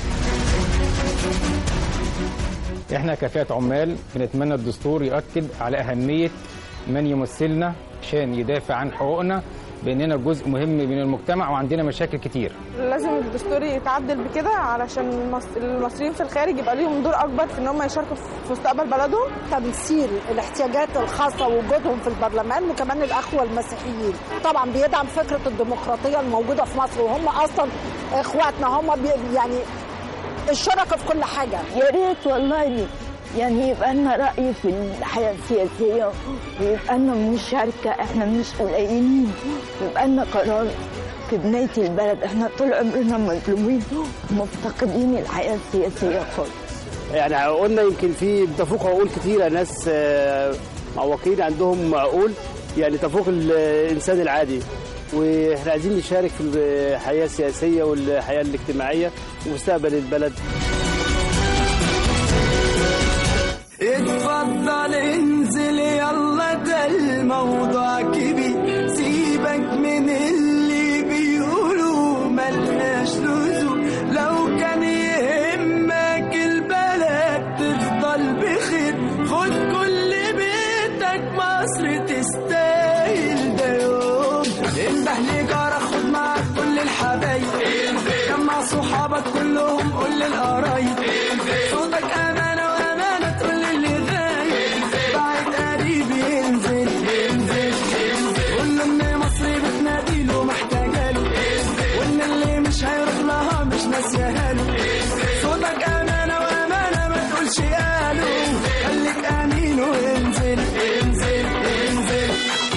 احنا كفئة عمال بنتمنى الدستور يؤكد على أهمية من يمثلنا عشان يدافع عن حقوقنا بأننا جزء مهم من المجتمع وعندنا مشاكل كتير لازم الدستور يتعدل بكده علشان المص- المصريين في الخارج يبقى ليهم دور اكبر في ان هم يشاركوا في مستقبل بلدهم تمثيل الاحتياجات الخاصة ووجودهم في البرلمان وكمان الأخوة المسيحيين طبعا بيدعم فكرة الديمقراطية الموجودة في مصر وهم أصلا إخواتنا هم بي يعني الشركة في كل حاجة يا ريت والله يعني يبقى لنا رأي في الحياة السياسية ويبقى لنا مشاركة احنا مش قليلين ويبقى لنا قرار في بناية البلد احنا طول عمرنا مظلومين ومفتقدين الحياة السياسية خالص يعني قلنا يمكن في تفوق عقول كتيره ناس آه، معوقين عندهم عقول يعني تفوق الانسان العادي واحنا عايزين نشارك في الحياه السياسيه والحياه الاجتماعيه ومستقبل البلد اتفضل انزل يلا ده الموضوع كبير سيبك من اللي بيقولوا ملناش لزوم لو كان يهمك البلد تفضل بخير خد كل بيتك مصر تستاهل ده يوم انده لجارك خد معاك كل الحبايب جمع صحابك كلهم قول للقرايب صوتك امانه وامانه تقول للي غايب بعد قريب ينزل ينزل ينزل قول له ان مصر بتناديله محتاجه له وان اللي مش هيروح لها مش ناسيها له صوتك امانه وامانه ما تقولش قالوا خليك امين وانزل انزل انزل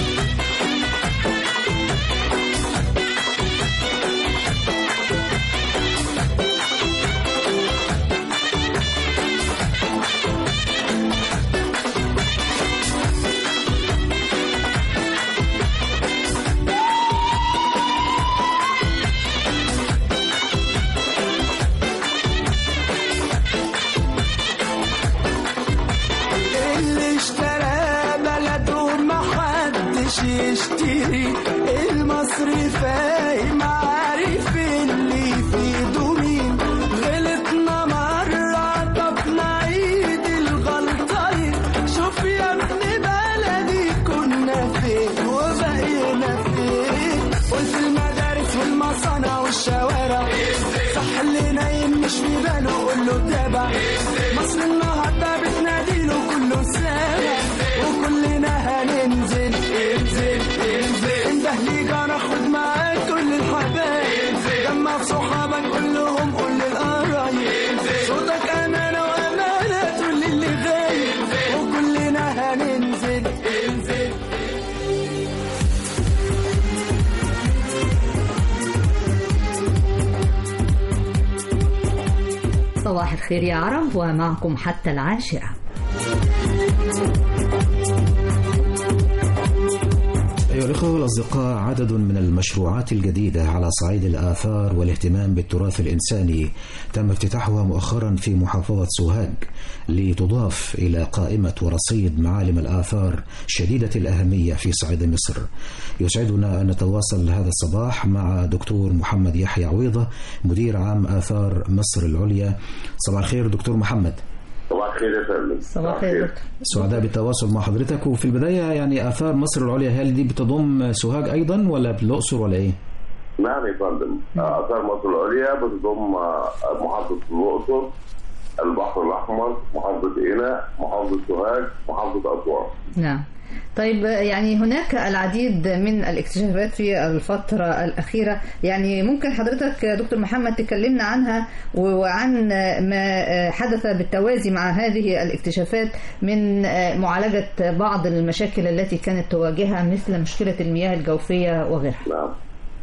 اللي اشترى بلده ما حدش يشتري المصري فاهم عارف اللي في ايده مين غلطنا مرة طب نعيد الغلطة دي شوف يا ابن بلدي كنا فين وبقينا فين قول في المدارس والمصانع والشوارع صح اللي نايم مش في باله قول له تابع مصر النهارده بتناديله كله سامع وكلنا هننزل انزل انزل انده ليجا ناخد معاك كل الحبايب جمع في صحابك كلهم قول للقرايب صوتك امانه وامانه تقول للي غايب وكلنا هننزل انزل صباح الخير يا عرب ومعكم حتى العاشرة أيها الأخوة والأصدقاء عدد من المشروعات الجديدة على صعيد الآثار والاهتمام بالتراث الإنساني تم افتتاحها مؤخرا في محافظة سوهاج لتضاف إلى قائمة ورصيد معالم الآثار شديدة الأهمية في صعيد مصر يسعدنا أن نتواصل هذا الصباح مع دكتور محمد يحيى عويضة مدير عام آثار مصر العليا صباح الخير دكتور محمد صباح الخير يا فندم صباح الخير دكتور سعداء بالتواصل مع حضرتك وفي البداية يعني آثار مصر العليا هل دي بتضم سوهاج أيضا ولا بالأقصر ولا إيه؟ نعم يا فندم آثار مصر العليا بتضم آه، محافظة الأقصر البحر الأحمر محافظة قنا محافظة سوهاج محافظة أسوان نعم طيب يعني هناك العديد من الاكتشافات في الفترة الأخيرة يعني ممكن حضرتك دكتور محمد تكلمنا عنها وعن ما حدث بالتوازي مع هذه الاكتشافات من معالجة بعض المشاكل التي كانت تواجهها مثل مشكلة المياه الجوفية وغيرها نعم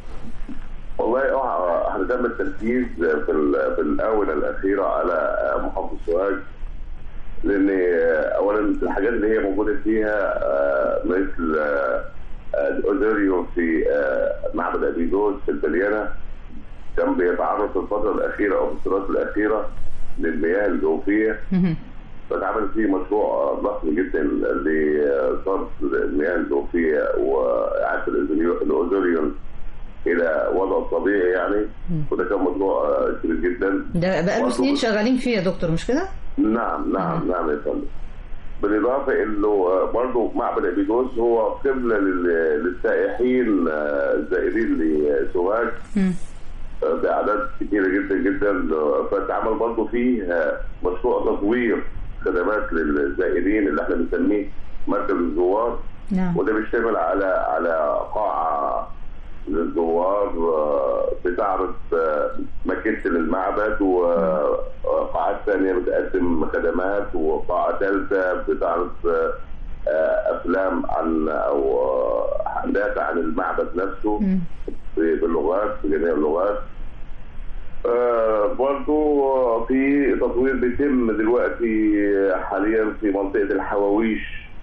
والله آه، احنا تم التركيز في ال- في الاونه الاخيره على آه، محافظه سوهاج لان آه، اولا الحاجات اللي هي موجوده فيها آه، مثل آه، آه، الاوزوريو في آه، معبد ابيدوس في البليانه كان بيتعرض في الفتره الاخيره او في السنوات الاخيره للمياه الجوفيه فاتعمل فيه مشروع ضخم جدا لصرف المياه الجوفيه واعاده الأوزوريو- الاوزوريون الى وضعه الطبيعي يعني وده كان مشروع آه، كبير جدا ده بقاله برضه سنين شغالين فيه يا دكتور مش كده؟ نعم نعم نعم يا فندم بالاضافه انه آه، برضه معبد ابيدوس هو قبله لل- للسائحين آه، الزائرين لسوهاج آه، باعداد كثيره جدا جدا آه، فاتعمل برضه فيه آه، مشروع تطوير خدمات للزائرين اللي احنا بنسميه مركز الزوار نعم وده بيشتمل على على قاعه للزوار آه، بتعرض آه، ماكيت للمعبد وقاعات ثانيه بتقدم خدمات وقاعه ثالثه بتعرض آه، آه، افلام عن او آه، دافع عن المعبد نفسه ب- باللغات بجميع اللغات آه، برضو في تطوير بيتم دلوقتي حاليا في منطقة الحواويش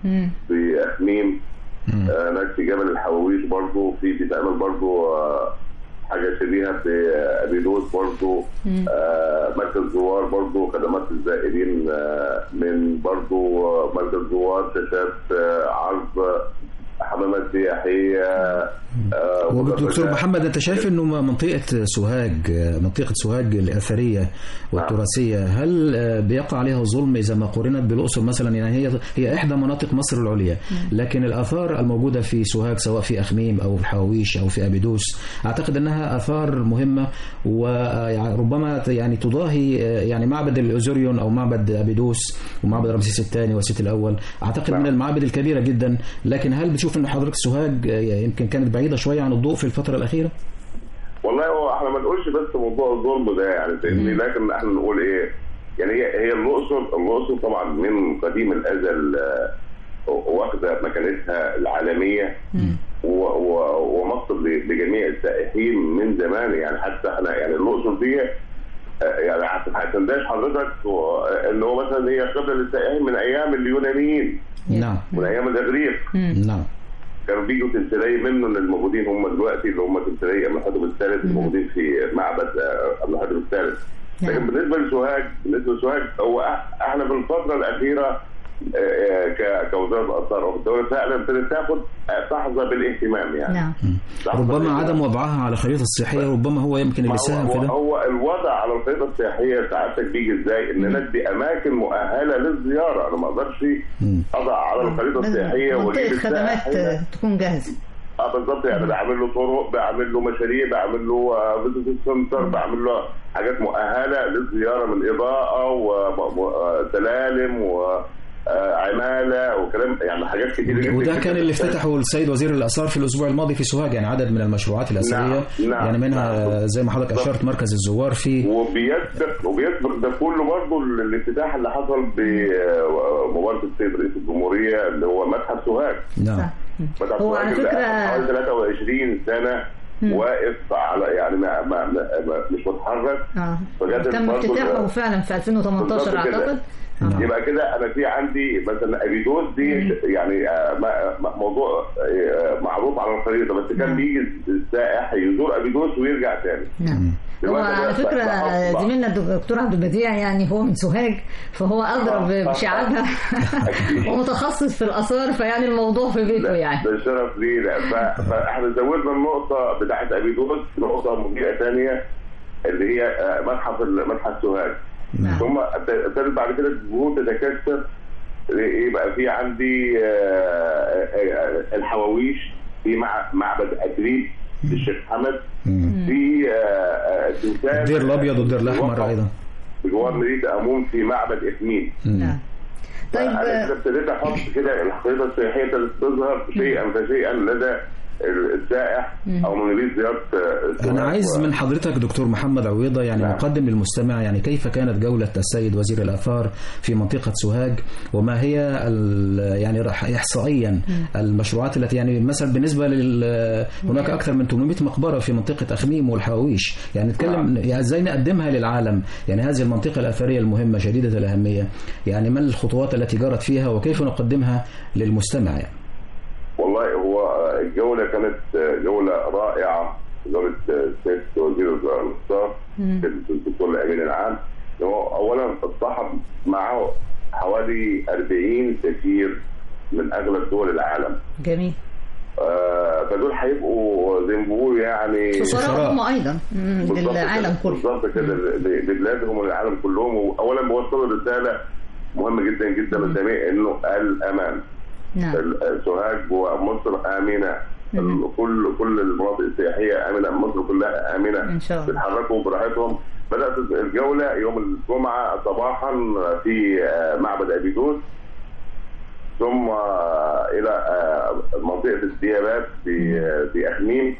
في أخميم آه، هناك في جبل الحواويش برضو في بيتعمل برضو آه، حاجة شبيهة في آه، أبيدوس برضو آه، مركز زوار برضو خدمات الزائرين آه، من برضو آه، مركز زوار شاشات آه، عرض حمامات سياحية آه، ودكتور مدرجات. محمد انت شايف انه منطقه سوهاج منطقه سوهاج الاثريه والتراثيه هل بيقع عليها ظلم اذا ما قورنت بالاقصر مثلا يعني هي هي احدى مناطق مصر العليا لكن الاثار الموجوده في سوهاج سواء في اخميم او في الحواويش او في ابيدوس اعتقد انها اثار مهمه وربما يعني تضاهي يعني معبد الاوزوريون او معبد ابيدوس ومعبد رمسيس الثاني وسيت الاول اعتقد من المعابد الكبيره جدا لكن هل بتشوف ان حضرتك سوهاج يمكن كانت بعيده شويه عن الضوء في الفتره الاخيره؟ والله هو احنا ما نقولش بس موضوع الظلم ده يعني فاهمني لكن احنا نقول ايه يعني هي هي الاقصر الاقصر طبعا من قديم الازل آه، واخده مكانتها العالميه و- و- ومصر ل- لجميع السائحين من زمان يعني حتى احنا يعني الاقصر دي آه، يعني ما هتنداش حضرتك و- ان هو مثلا هي قبله للسائحين من ايام اليونانيين نعم من ايام الاغريق نعم كانوا بيجوا تمثاليه منهم الموجودين هم دلوقتي اللي هم تمثاليه ابن حاتم الثالث الموجودين في معبد آه، ابن حاتم الثالث لكن بالنسبه لسوهاج بالنسبه لسوهاج هو أح- احنا في الفتره الاخيره آه، آه، ك- كوزاره اثار او الدوله فعلا ابتدت تاخد آه، تحظى بالاهتمام يعني نعم تحظى ربما بالاهتمام. عدم وضعها على الخريطه السياحيه ربما هو يمكن اللي ما ساهم هو, في هو, ده هو الوضع على الخريطه السياحيه سعادتك بيجي ازاي؟ ان انا ادي اماكن مؤهله للزياره انا ما اقدرش اضع على الخريطه السياحيه واجيب منطقة خدمات السائح آه، تكون جاهزة اه بالظبط يعني بعمل له طرق بعمل له مشاريع بعمل له فيزيت سنتر بعمل له حاجات مؤهله للزياره من اضاءه وسلالم وعماله وكلام يعني حاجات كتير جدا وده جدا. كان اللي افتتحه السيد وزير الاثار في الاسبوع الماضي في سوهاج يعني عدد من المشروعات الاثريه نعم، نعم، يعني منها نعم. زي ما حضرتك اشرت مركز الزوار في وبيسبق وبيسبق ده كله برضه الافتتاح اللي حصل بمباراه السيد رئيس الجمهوريه اللي هو متحف سوهاج نعم متحف هو على سوهاج اللي فكرة- حوالي 23 سنه واقف على يعني ما ما ما ما- مش متحرك اه فجت تم برضه افتتاحه فعلا في 2018 بالظبط كده. اعتقد يبقى كده انا في عندي مثلا ابيدوس دي يعني آه، ما- ما- موضوع آه، معروف على الخريطه بس كان بيجي السائح يزور ابيدوس ويرجع تاني نعم هو دلوقتي على بقى- فكرة بقى أصبح- زميلنا الدكتور عبد البديع يعني هو من سوهاج فهو أضرب بشعابها ومتخصص في الآثار فيعني الموضوع في بيته يعني ده شرف لينا ف- فاحنا زودنا النقطه بتاعت ابيدوس نقطه مضيئه ثانيه اللي هي آه، متحف ال- متحف سوهاج ثم ابت- ابتدت بعد كده الجهود تتكثف يبقى في عندي آه، آه، آه، الحواويش في مع- معبد ادريب للشيخ حمد في آه، آه، تمثال الدير الابيض والدير الاحمر ايضا بجوار مدينه امون في معبد اثمين نعم طيب انا كده ابتديت احط كده الخريطه السياحيه ابتدت تظهر شيئا فشيئا لدى السائح او من يريد زياره آه، أنا سوهاج عايز و- من حضرتك دكتور محمد عويضة يعني نقدم للمستمع يعني كيف كانت جولة السيد وزير الآثار في منطقة سوهاج وما هي ال- يعني رح- إحصائيا المشروعات التي يعني مثلا بالنسبة لل هناك أكثر من 800 مقبرة في منطقة أخميم والحواويش يعني نتكلم يعني إزاي نقدمها للعالم يعني هذه المنطقة الأثرية المهمة شديدة الأهمية يعني ما الخطوات التي جرت فيها وكيف نقدمها للمستمع يعني والله هو آه، الجوله كانت آه، جوله رائعه جوله آه، سياده وزير الاقتصاد الدكتور الامين العام هو اولا اصطحب معه حوالي 40 سفير من اغلب دول العالم جميل آه، فدول هيبقوا زي ما بيقولوا يعني سفراء هم أيضا مم، بالظبط للعالم كده، كله بالظبط كده ل- لبلادهم وللعالم كلهم واولا بوصلوا رساله مهمه جدا جدا قدامي انه الامان نعم ال- سوهاج ومصر امنه ال- كل كل المناطق السياحيه امنه مصر كلها امنه إن شاء الله. بيتحركوا براحتهم بدات الجوله يوم الجمعه صباحا في آه، معبد ابيدوس ثم آه، الى آه، منطقه الديابات في آه، في اخميم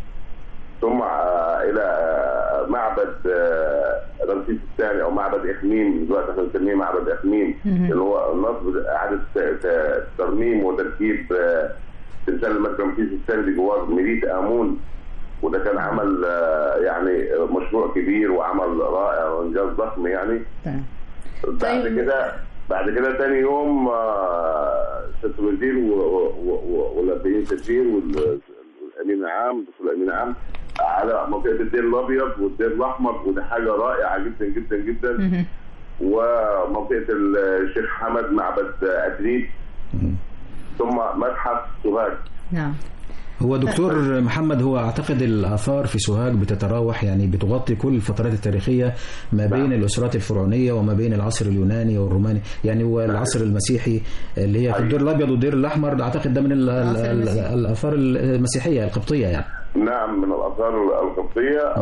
ثم آه، الى آه، معبد آه، رمسيس الثاني او معبد اخميم دلوقتي احنا بنسميه معبد اخميم مهم. اللي هو نصب اعاده ت- ت- ترميم وتركيب آه، تمثال الملك رمسيس الثاني بجوار مدينه امون وده كان عمل آه، يعني مشروع كبير وعمل رائع وانجاز ضخم يعني تمام. بعد كده بعد كده تاني يوم آه، سياده الوزير و- و- و- والأربعين سفير والامين العام دكتور الامين العام على منطقه الدير الابيض والدير الاحمر وده حاجه رائعه جدا جدا جدا ومنطقه الشيخ حمد معبد اتريب ثم متحف سوهاج نعم هو دكتور محمد هو اعتقد الاثار في سوهاج بتتراوح يعني بتغطي كل الفترات التاريخيه ما بين الاسرات الفرعونيه وما بين العصر اليوناني والروماني يعني والعصر المسيحي اللي هي في الدير الابيض والدير الاحمر اعتقد ده من ال- ال- ال- الاثار المسيحيه القبطيه يعني نعم من الاثار القبطيه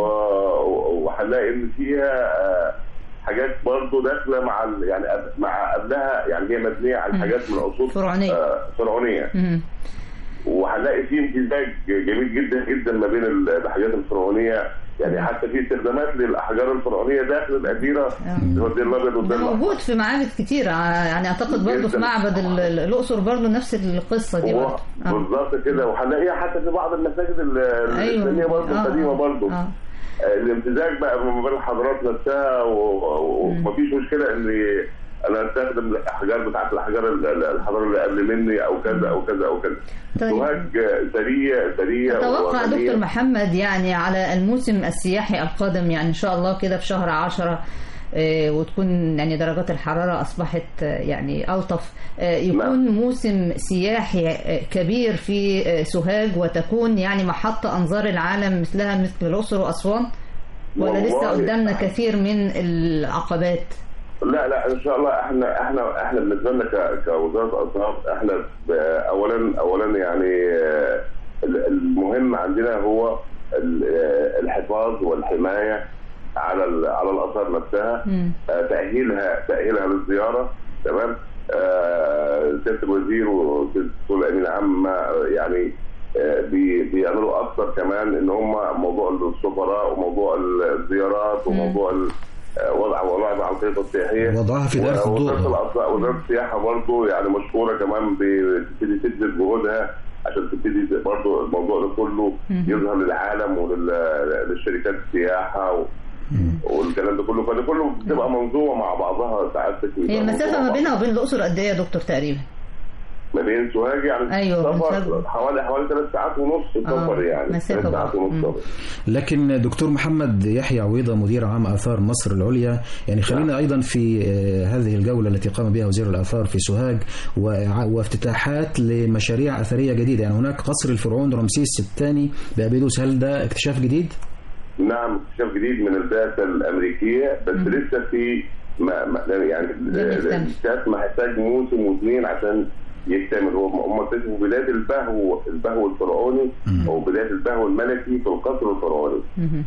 و- وهنلاقي ان فيها آه، حاجات برضه داخله مع ال- يعني قب- مع قبلها يعني هي مبنيه على حاجات من اصول فرعونية. آه، فرعونيه مم. وهنلاقي فيه امتزاج جميل جدا جدا ما بين ال- الحاجات الفرعونيه يعني حتى في استخدامات للاحجار الفرعونيه داخل الاديره اللي هو الدير الابيض ده والدير الأحمر. موجود في معابد كتير ع- يعني اعتقد برضه في جداً. معبد ال- ال- الاقصر برضه نفس القصه دي هو برضه آه. بالظبط كده وهنلاقيها حتى في بعض المساجد ال- أيوة. الاسلاميه برضه آه، القديمه آه، برضه آه. الامتزاج بقى ما بين الحضارات نفسها و- و- ومفيش مشكله ان انا استخدم الاحجار بتاعت الاحجار ال- ال- الحضاره اللي قبل مني او كذا او كذا او كذا طيب. سوهاج ثريه ثريه أتوقع وغنية. دكتور محمد يعني على الموسم السياحي القادم يعني إن شاء الله كده في شهر عشرة آه، وتكون يعني درجات الحرارة أصبحت آه، يعني ألطف آه، يكون موسم سياحي آه، كبير في آه، سوهاج وتكون يعني محطة أنظار العالم مثلها مثل الأقصر وأسوان ولا لسه والله. قدامنا كثير من العقبات لا لا ان شاء الله احنا احنا احنا بالنسبه لنا ك- كوزاره اثار احنا ب- اولا اولا يعني آه، ال- المهم عندنا هو ال- آه، الحفاظ والحمايه على ال- على الاثار نفسها آه، تاهيلها تاهيلها للزياره تمام آه، سياده الوزير وسياده الدكتور الامين العام ما- يعني آه، بي- بيعملوا اكثر كمان ان هم موضوع السفراء وموضوع الزيارات وموضوع ال- آه، وضع وضع الخريطه السياحيه وضعها في دائرة الضوء. ووزاره الأثار- وزاره السياحه برضه يعني مشكوره كمان بتبتدي تبذل جهودها عشان تبتدي برضه الموضوع ده كله مم. يظهر للعالم وللشركات السياحه و... والكلام ده كله فده كله بتبقى منظومه مع بعضها ساعات بتبقى هي المسافة منظومة ما مع بينها وبين الأقصر قد إيه يا دكتور تقريبا؟ ما بين سوهاج يعني أيوة، من سفر سوهاج. حوالي حوالي ثلاث ساعات ونص سفر يعني مسافة ثلاث ساعات ونص سفر لكن دكتور محمد يحيى عويضة مدير عام آثار مصر العليا يعني خلينا أيضا في آه، هذه الجولة التي قام بها وزير الآثار في سوهاج وع- وافتتاحات لمشاريع أثرية جديدة يعني هناك قصر الفرعون رمسيس الثاني بأبيدوس هل ده اكتشاف جديد؟ نعم اكتشاف جديد من البعثه الامريكيه بس لسه في ما ما يعني الاكتشاف محتاج موسم واثنين عشان يكتمل هو هم اكتشفوا بدايه البهو البهو الفرعوني او بدايه البهو الملكي في القصر الفرعوني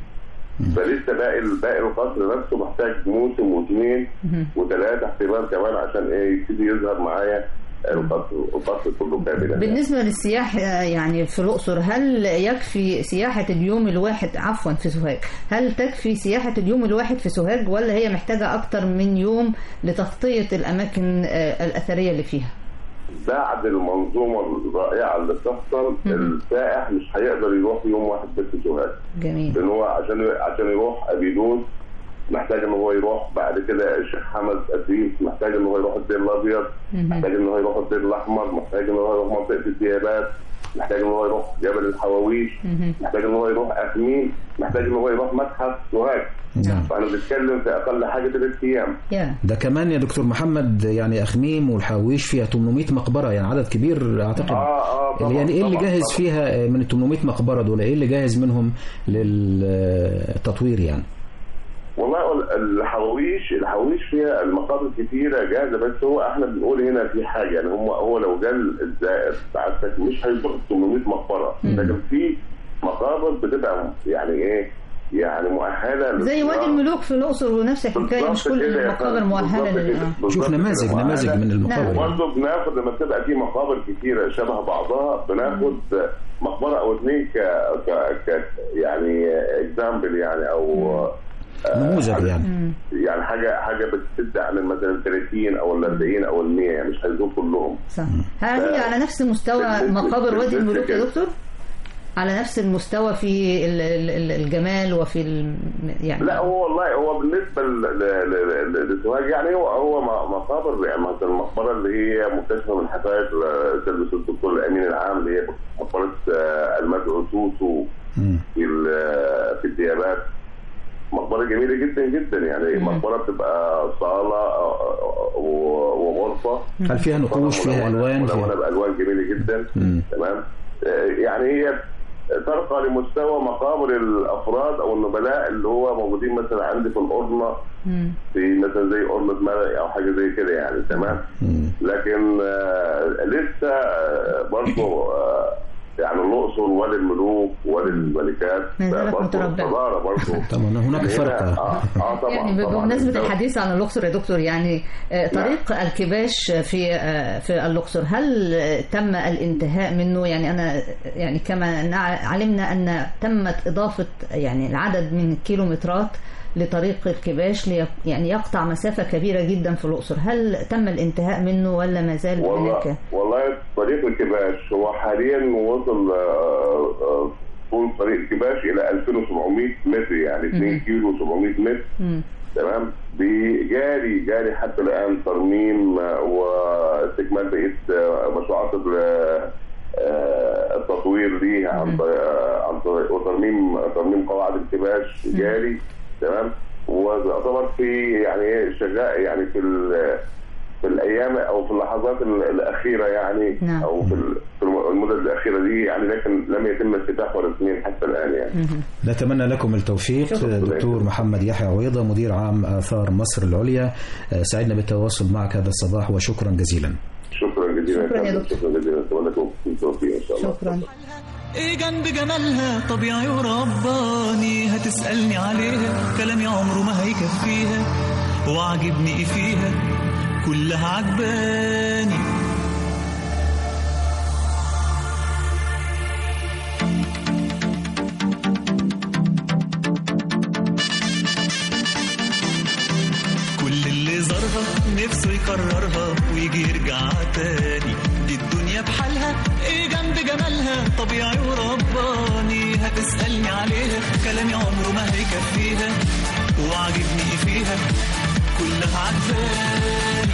فلسه باقي باقي القصر نفسه محتاج موسم واثنين وثلاثه احتمال كمان عشان ايه يبتدي يظهر معايا القصر القصر كله كاملا بالنسبة للسياح آه، يعني في الأقصر هل يكفي سياحة اليوم الواحد عفوا في سوهاج هل تكفي سياحة اليوم الواحد في سوهاج ولا هي محتاجة أكتر من يوم لتغطية الأماكن آه، الأثرية اللي فيها بعد المنظومه الرائعه اللي بتحصل السائح مش هيقدر يروح يوم واحد بس سوهاج جميل لان هو عشان عشان يروح ابيدوس محتاج ان هو يروح بعد كده الشيخ حمد ادريس محتاج ان هو يروح الدير الابيض محتاج ان هو يروح الدير الاحمر محتاج ان هو يروح منطقه الديابات محتاج ان هو يروح جبل الحواويش محتاج ان هو يروح اخميم محتاج ان هو يروح متحف سوهاج نعم. فانا بنتكلم في اقل حاجه ثلاث ايام ده كمان يا دكتور محمد يعني أخميم والحاويش فيها 800 مقبرة يعني عدد كبير أعتقد اه اه طبعا يعني ايه اللي طبعاً، جاهز طبعاً. فيها من ال 800 مقبره دول ايه اللي جاهز منهم للتطوير يعني والله الحواويش الحواويش فيها المقابر كتيرة جاهزة بس هو احنا بنقول هنا في حاجة يعني هم هو لو جال الزائر سعادتك مش هيزور 800 مقبرة لكن في مقابر بتبقى يعني ايه يعني مؤهلة زي للزيارة. وادي الملوك في الأقصر ونفس الحكاية مش كل بالظبط كده يا المقابر فندم، مؤهلة بالظبط لل كده، آه. بالظبط شوف كده، نماذج- مؤهلة. نماذج من المقابر يعني. وبرضه بناخد لما تبقى في مقابر كتيرة شبه بعضها بناخد مقبرة أو اثنين ك, ك... ك... يعني اكزامبل يعني أو نموذج يعني يعني حاجه حاجه بتسد عن مثلا ال 30 او ال 40 او ال 100 يعني مش هيزور كلهم صح هل هي على نفس مستوى مقابر وادي الملوك يا دكتور؟ على نفس المستوى في ال- ال- ال- الجمال وفي ال- يعني لا هو والله هو بالنسبه ل- ل- ل- ل- لسوهاج يعني هو هو م- مقابر يعني مثلا المقبره اللي هي مكتشفه من حكايه تلبس الدكتور الامين العام اللي هي مقبره آه، المدعو توتو في ال- في الديابات مقبره جميله جدا جدا يعني مقبره بتبقى صاله آه، آه، و- وغرفه هل فيها نقوش فيها الوان ملونه فيها بالوان جميله جدا تمام آه، يعني هي ترقى لمستوى مقابر الافراد او النبلاء اللي هو موجودين مثلا عندي في القرنه في مثلا زي قرنه مرق او حاجه زي كده يعني تمام لكن آه، لسه آه، برضه آه، يعني الاقصر وادي الملوك وادي الملكات منزلك برضه متربع. الحضاره برضه طبعا هناك هنا- فرق اه, آه طبعا يعني طبعا بمناسبة الحديث عن الأقصر يا دكتور يعني آه، طريق الكباش في آه، في الأقصر هل آه، تم الانتهاء منه يعني أنا يعني كما نع- علمنا أن تمت إضافة يعني العدد من الكيلومترات لطريق الكباش لي يعني يقطع مسافة كبيرة جدا في الأقصر هل تم الانتهاء منه ولا ما زال والله هناك؟ والله طريق الكباش هو حاليا وصل آه، آه، طول طريق الكباش الى 2700 متر يعني 2 كيلو 700 متر مم. تمام بجاري جاري حتى الان ترميم آه، واستكمال بقيه آه، مشروعات ال- آه، التطوير ليه عن طريق- آه، عن طريق وترميم ترميم قواعد الكباش جاري تمام ويعتبر في يعني إيه شغال يعني في ال- في الايام او في اللحظات ال- الاخيره يعني نعم. او في ال- في المدد الاخيره دي يعني لكن لم يتم افتتاحه رسميا حتى الان يعني نتمنى لكم التوفيق شكراً. دكتور محمد يحيى عويضة مدير عام آثار مصر العليا آه، سعدنا بالتواصل معك هذا الصباح وشكرا جزيلا شكرا جزيلا شكراً يا فندم. دكتور. شكرا جزيلا اتمنى لكم التوفيق ان شاء الله شكرا ايه جنب جمالها طبيعي ورباني هتسألني عليها كلامي عمره ما هيكفيها وعجبني ايه فيها كلها عجباني كل اللي زارها نفسه يكررها ويجي يرجع تاني دي الدنيا بحالها ايه جنب جمالها طبيعي ورباني هتسألني عليها كلامي عمره ما هيكفيها وعاجبني ايه فيها كلها عجباني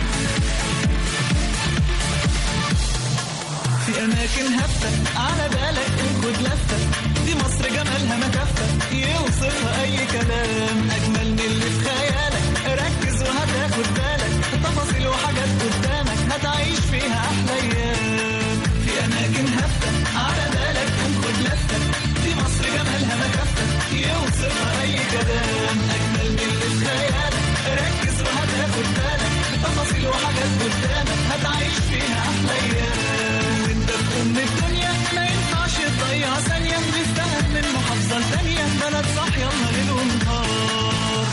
في اماكن هفه على بالك خد لفه دي مصر جمالها ما كفه يوصفها اي كلام اجمل من اللي في خيالك ركز وهتاخد بالك تفاصيل وحاجات قدامك هتعيش فيها احلى ايام في اماكن هفه على بالك خد لفه دي مصر جمالها ما كفه يوصفها اي كلام اجمل من اللي في خيالك ركز وهتاخد بالك تفاصيل وحاجات قدامك هتعيش فيها احلى ايام وانت في ام الدنيا ما ينفعش تضيع ثانيه نفتهم من محافظه لتانيه بلد صاحيه ليل ونهار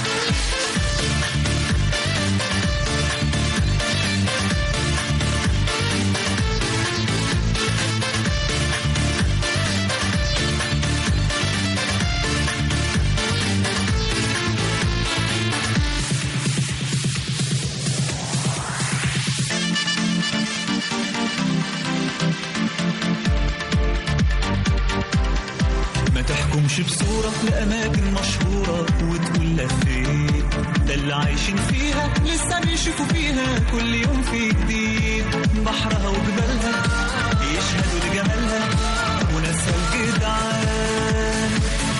ما تحكمش بصورة لأماكن مشهورة وتقول لفيت ده اللي عايشين فيها لسه بيشوفوا فيها كل يوم في جديد بحرها وجبالها يشهدوا لجمالها وناسها الجدعان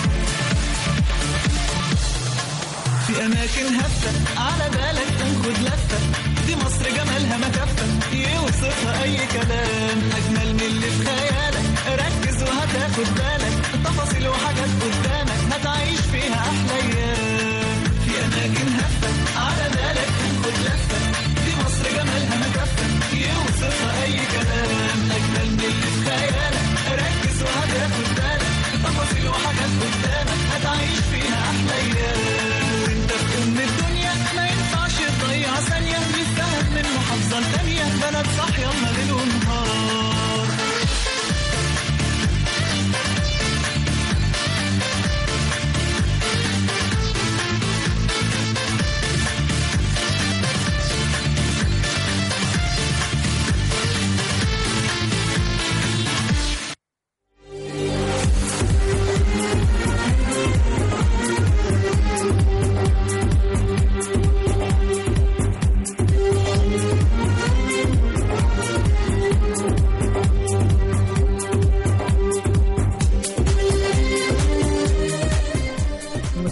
في أماكن هفة على بالك تاخد لفة دي مصر جمالها ما كفة يوصفها أي كلام أجمل من اللي في خيالك ركز وهتاخد بالك تفاصيل وحاجات قدامك هتعيش فيها أحلى أيام في أماكن هفة على بالك تاخد لفة دي مصر جمالها ما كفة يوصفها أي كلام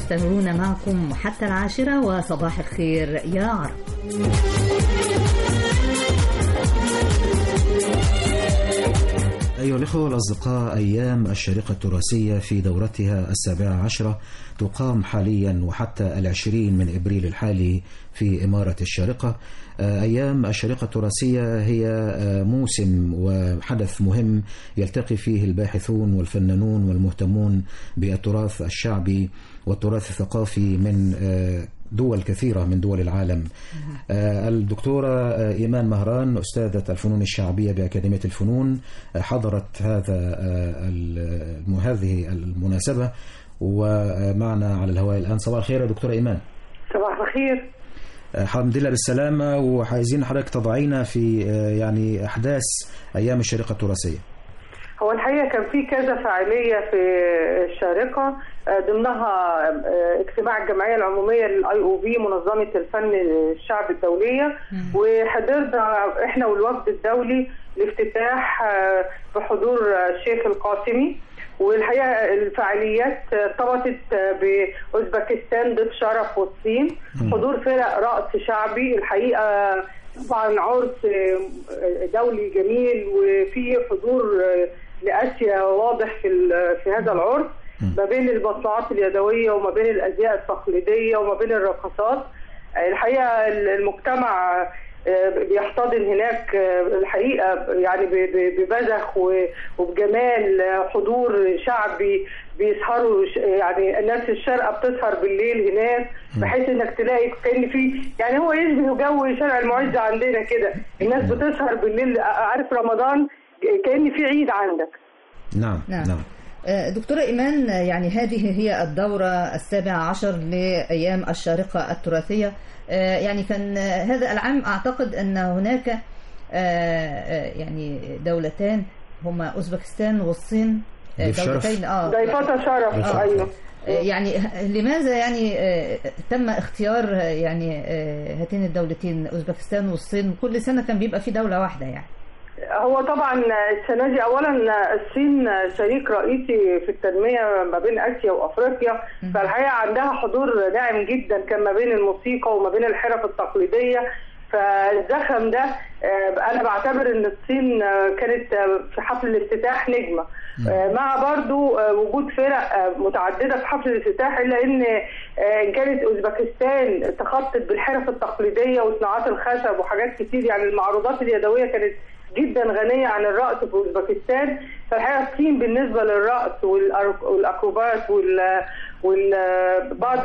استمرونا معكم حتى العاشرة وصباح الخير يا عرب أيها الإخوة والأصدقاء أيام الشريقة التراثية في دورتها السابعة عشرة تقام حاليا وحتى العشرين من إبريل الحالي في إمارة الشارقة آه، أيام الشريقة التراثية هي آه، موسم وحدث مهم يلتقي فيه الباحثون والفنانون والمهتمون بالتراث الشعبي والتراث الثقافي من آه، دول كثيرة من دول العالم آه، الدكتورة آه، إيمان مهران أستاذة الفنون الشعبية بأكاديمية الفنون آه، حضرت هذا آه، الم- هذه المناسبة ومعنا على الهواء الآن صباح الخير يا دكتورة إيمان صباح الخير آه، الحمد لله بالسلامة وعايزين حضرتك تضعينا في آه، يعني أحداث أيام الشريقة التراثية هو الحقيقه كان في كذا فعاليه في الشارقه آه، ضمنها آه، اجتماع الجمعيه العموميه للاي او بي منظمه الفن الشعب الدوليه وحضرنا احنا والوفد الدولي لافتتاح آه، بحضور آه، الشيخ القاسمي والحقيقه الفعاليات ارتبطت باوزبكستان ضد شرف والصين حضور فرق رقص شعبي الحقيقه طبعا عرس دولي جميل وفي حضور لاسيا واضح في ال- في هذا العرس ما بين المصنوعات اليدويه وما بين الازياء التقليديه وما بين الرقصات الحقيقه المجتمع بيحتضن هناك الحقيقه يعني ب- ب- ببذخ و- وبجمال حضور شعبي بيسهروا ش- يعني الناس الشارقه بتسهر بالليل هناك بحيث انك تلاقي كان في يعني هو يشبه جو شارع المعز عندنا كده الناس بتسهر بالليل عارف رمضان كان في عيد عندك نعم نعم. آه، دكتورة إيمان آه، يعني هذه هي الدورة السابعة عشر لأيام الشارقة التراثية آه، يعني كان آه، هذا العام أعتقد أن هناك آه، آه، يعني دولتان هما أوزبكستان والصين آه، ضيف شرف. دولتين اه ضيفتا شرف، آه. آه، أيوه. آه، يعني ه- لماذا يعني آه، تم اختيار آه، يعني آه، هاتين الدولتين أوزبكستان والصين كل سنة كان بيبقى في دولة واحدة يعني هو طبعا السنه دي اولا الصين شريك رئيسي في التنميه ما بين اسيا وافريقيا فالحقيقه عندها حضور ناعم جدا كان ما بين الموسيقى وما بين الحرف التقليديه فالزخم ده آه، انا بعتبر ان الصين آه، كانت آه، في حفل الافتتاح نجمه آه، مع برضو آه، وجود فرق آه، متعدده في حفل الافتتاح الا ان آه، إن كانت اوزبكستان تخطط بالحرف التقليديه وصناعات الخشب وحاجات كتير يعني المعروضات اليدويه كانت جدا غنيه عن الرقص في اوزبكستان فالحقيقه الصين بالنسبه للرقص والأر- والاكروبات وال وبعض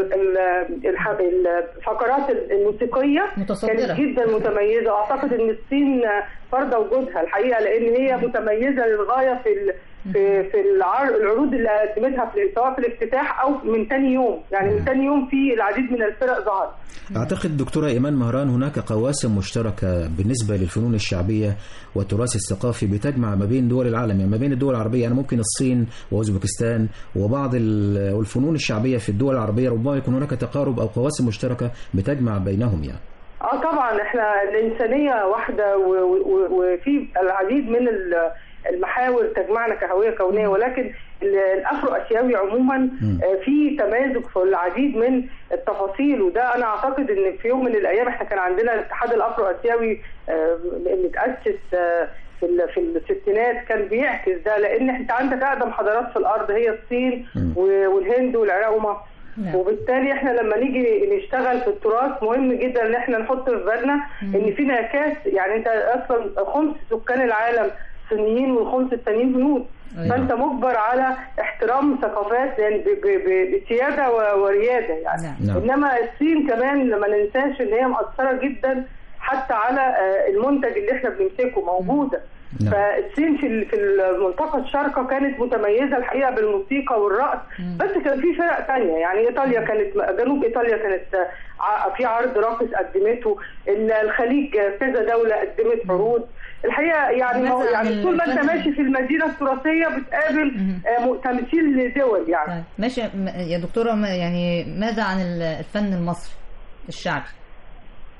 الفقرات الموسيقيه متصدرة. كانت جدا متميزه واعتقد ان الصين فرض وجودها الحقيقه لان هي متميزه للغايه في ال- في في العر- العروض اللي قدمتها في سواء في الافتتاح او من ثاني يوم يعني من ثاني يوم في العديد من الفرق ظهرت أعتقد دكتورة إيمان مهران هناك قواسم مشتركة بالنسبة للفنون الشعبية والتراث الثقافي بتجمع ما بين دول العالم يعني ما بين الدول العربية يعني ممكن الصين وأوزبكستان وبعض ال- والفنون الشعبية في الدول العربية ربما يكون هناك تقارب أو قواسم مشتركة بتجمع بينهم يعني اه طبعا احنا الانسانيه واحده و- و- وفي العديد من ال- المحاور تجمعنا كهويه كونيه ولكن ال- الافرو اسيوي عموما آه، في تمازج في العديد من التفاصيل وده انا اعتقد ان في يوم من الايام احنا كان عندنا الاتحاد الافرو اسيوي آه، اللي اتاسس آه، في ال- في الستينات كان بيعكس ده لان انت عندك اقدم حضارات في الارض هي الصين و- والهند والعراق ومصر نعم. وبالتالي احنا لما نيجي نشتغل في التراث مهم جدا ان احنا نحط في بالنا ان في انعكاس يعني انت اصلا خمس سكان العالم صينيين والخمس التانيين هنود أيوة. فانت مجبر على احترام ثقافات يعني ب- ب- ب- بسياده و- ورياده يعني نعم. انما الصين كمان لما ننساش ان هي مأثره جدا حتى على آه، المنتج اللي احنا بنمسكه موجوده نعم. فالصين في ال- في المنطقه الشارقه كانت متميزه الحقيقه بالموسيقى والرقص بس كان في فرق تانية يعني ايطاليا كانت جنوب ايطاليا كانت ع- في عرض راقص قدمته ال- الخليج كذا دوله قدمت عروض الحقيقه يعني ماذا هو- عن يعني طول ما انت الفن؟ ماشي في المدينه التراثيه بتقابل آه، م- تمثيل لدول يعني طيب ماشي م- يا دكتورة ما- يعني ماذا عن ال- الفن المصري الشعبي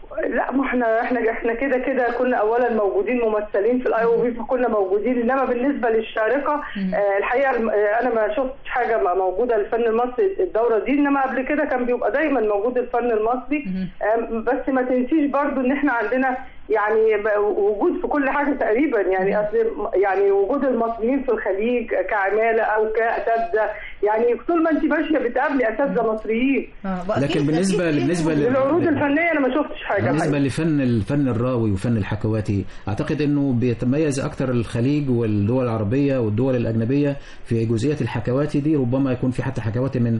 لا ما احنا احنا احنا كده كده كنا اولا موجودين ممثلين في الاي او بي فكنا موجودين انما بالنسبه للشارقه آه الحقيقه الم- آه انا ما شفتش حاجه م- موجوده للفن المصري الدوره دي انما قبل كده كان بيبقى دايما موجود الفن المصري آه بس ما تنسيش برضو ان احنا عندنا يعني ب- وجود في كل حاجه تقريبا يعني أصل يعني وجود المصريين في الخليج كعماله او كاساتذه يعني طول ما انت ماشيه بتقابلي اساتذه مصريين لكن بالنسبه بالنسبه لل- العروض الفنيه انا ما شفتش حاجه بالنسبة الحقيقة. لفن الفن الراوي وفن الحكواتي أعتقد أنه بيتميز أكثر الخليج والدول العربية والدول الأجنبية في جزئية الحكواتي دي ربما يكون في حتى حكواتي من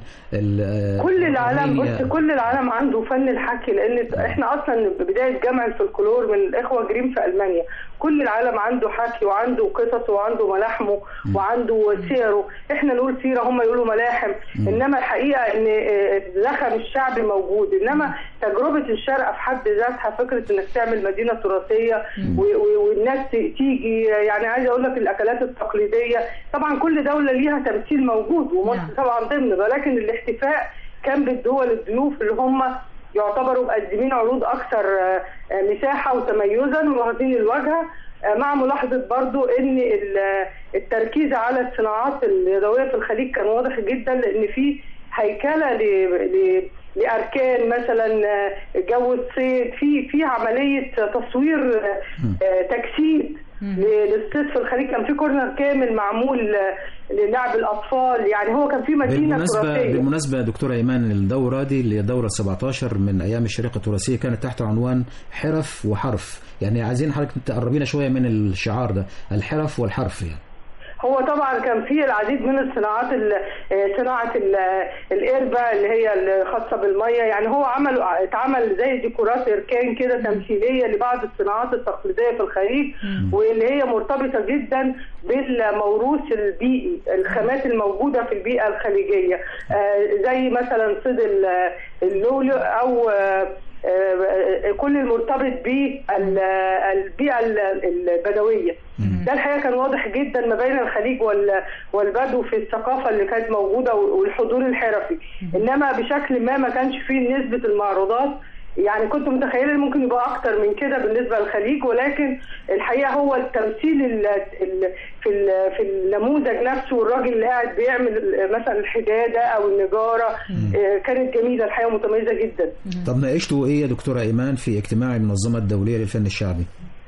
ال- كل العالم الأرمينيا. بص كل العالم عنده فن الحكي لان احنا اصلا بدايه جمع الفلكلور من الاخوه جريم في المانيا كل العالم عنده حكي وعنده قصص وعنده ملاحمه وعنده سيره احنا نقول سيره هم يقولوا ملاحم انما الحقيقه ان آه، الزخم الشعبي موجود انما تجربه الشرق في حد ذاتها فكره انك تعمل مدينه تراثيه و- و- والناس ت- تيجي يعني عايزه اقول لك الاكلات التقليديه طبعا كل دوله ليها تمثيل موجود ومصر طبعا ضمن ولكن الاحتفاء كان بالدول الضيوف اللي هم يعتبروا مقدمين عروض اكثر آه، آه، مساحه وتميزا واخدين الواجهه آه، مع ملاحظه برضو ان ال- التركيز على الصناعات اليدويه في الخليج كان واضح جدا لان في هيكله ل- ل- لاركان مثلا آه، جو الصيد في في عمليه تصوير آه، آه، تجسيد ل- للصيد في الخليج كان في كورنر كامل معمول آه، للعب الاطفال يعني هو كان في مدينه بالمناسبة تراثيه بالمناسبة يا دكتورة إيمان الدورة دي اللي هي الدورة 17 من أيام الشريقة التراثية كانت تحت عنوان حرف وحرف يعني عايزين حضرتك تقربينا شوية من الشعار ده الحرف والحرف يعني هو طبعا كان في العديد من الصناعات ال- آه، صناعه ال- القربه اللي هي الخاصه بالميه يعني هو عمل اتعمل زي ديكورات اركان كده تمثيليه لبعض الصناعات التقليديه في الخليج واللي هي مرتبطه جدا بالموروث البيئي الخامات الموجوده في البيئه الخليجيه آه، زي مثلا صيد ال- اللؤلؤ او آه، آه، كل المرتبط بالبيئه البدويه ده الحقيقه كان واضح جدا ما بين الخليج وال- والبدو في الثقافه اللي كانت موجوده والحضور الحرفي انما بشكل ما ما كانش فيه نسبه المعروضات يعني كنت متخيله إن ممكن يبقى اكتر من كده بالنسبه للخليج ولكن الحقيقه هو التمثيل ال ال في ال في النموذج نفسه والراجل اللي قاعد بيعمل مثلا الحداده او النجاره آه، كانت جميله الحقيقه متميزه جدا طب ناقشتوا إيه يا دكتورة إيمان في اجتماع المنظمة الدولية للفن الشعبي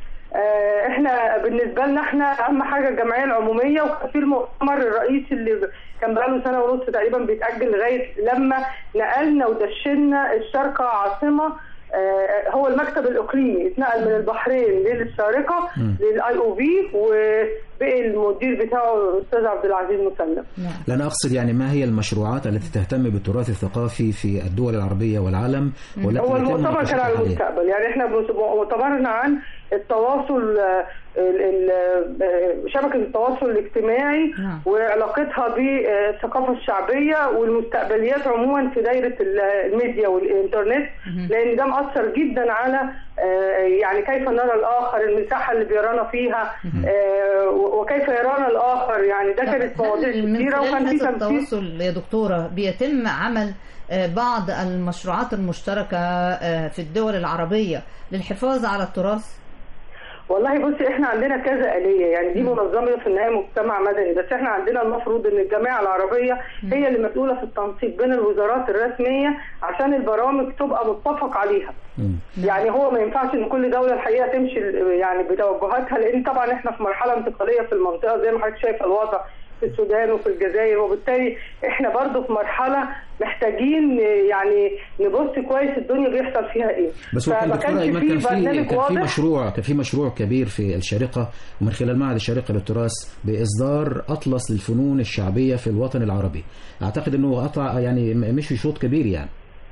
آه، احنا بالنسبه لنا احنا اهم حاجه الجمعيه العموميه وكان في المؤتمر الرئيسي اللي كان بقاله سنه ونص تقريبا بيتاجل لغايه لما نقلنا ودشنا الشارقه عاصمه آه، هو المكتب الاقليمي اتنقل من البحرين للشارقه للاي او بي وبقي المدير بتاعه الاستاذ عبد العزيز مسلم لا أنا أقصد يعني ما هي المشروعات التي تهتم بالتراث الثقافي في الدول العربية والعالم والتي هو يتم المؤتمر كان مناقشتها على حالياً؟ المستقبل يعني احنا بس- مؤتمرنا عن التواصل آه، ال- ال- آه، شبكة التواصل الاجتماعي وعلاقتها بالثقافة الشعبية والمستقبليات عموما في دايرة ال- الميديا والإنترنت لأن ده مأثر جدا على آه، يعني كيف نرى الآخر المساحة اللي بيرانا فيها آه، وكيف يرانا الآخر يعني ده كانت مواضيع هل من كتيرة خلال وكان في هذا تمثيل التواصل يا دكتورة بيتم عمل آه، بعض المشروعات المشتركة آه، في الدول العربية للحفاظ على التراث والله بصي احنا عندنا كذا آلية يعني دي منظمة في النهاية مجتمع مدني بس احنا عندنا المفروض ان الجامعة العربية هي اللي مسؤولة في التنسيق بين الوزارات الرسمية عشان البرامج تبقى متفق عليها يعني هو ما ينفعش ان كل دولة الحقيقة تمشي يعني بتوجهاتها لان طبعا احنا في مرحلة انتقالية في المنطقة زي ما حضرتك شايفة الوضع في السودان وفي الجزائر وبالتالي احنا برضو في مرحلة محتاجين يعني نبص كويس الدنيا بيحصل فيها ايه بس هو كان فما دكتورة كانش إيمان كان فيه في برنامج كان في واضح مشروع كان في مشروع كبير في الشارقة ومن خلال معهد الشارقة للتراث بإصدار أطلس للفنون الشعبية في الوطن العربي أعتقد أنه قطع يعني مشي شوط كبير يعني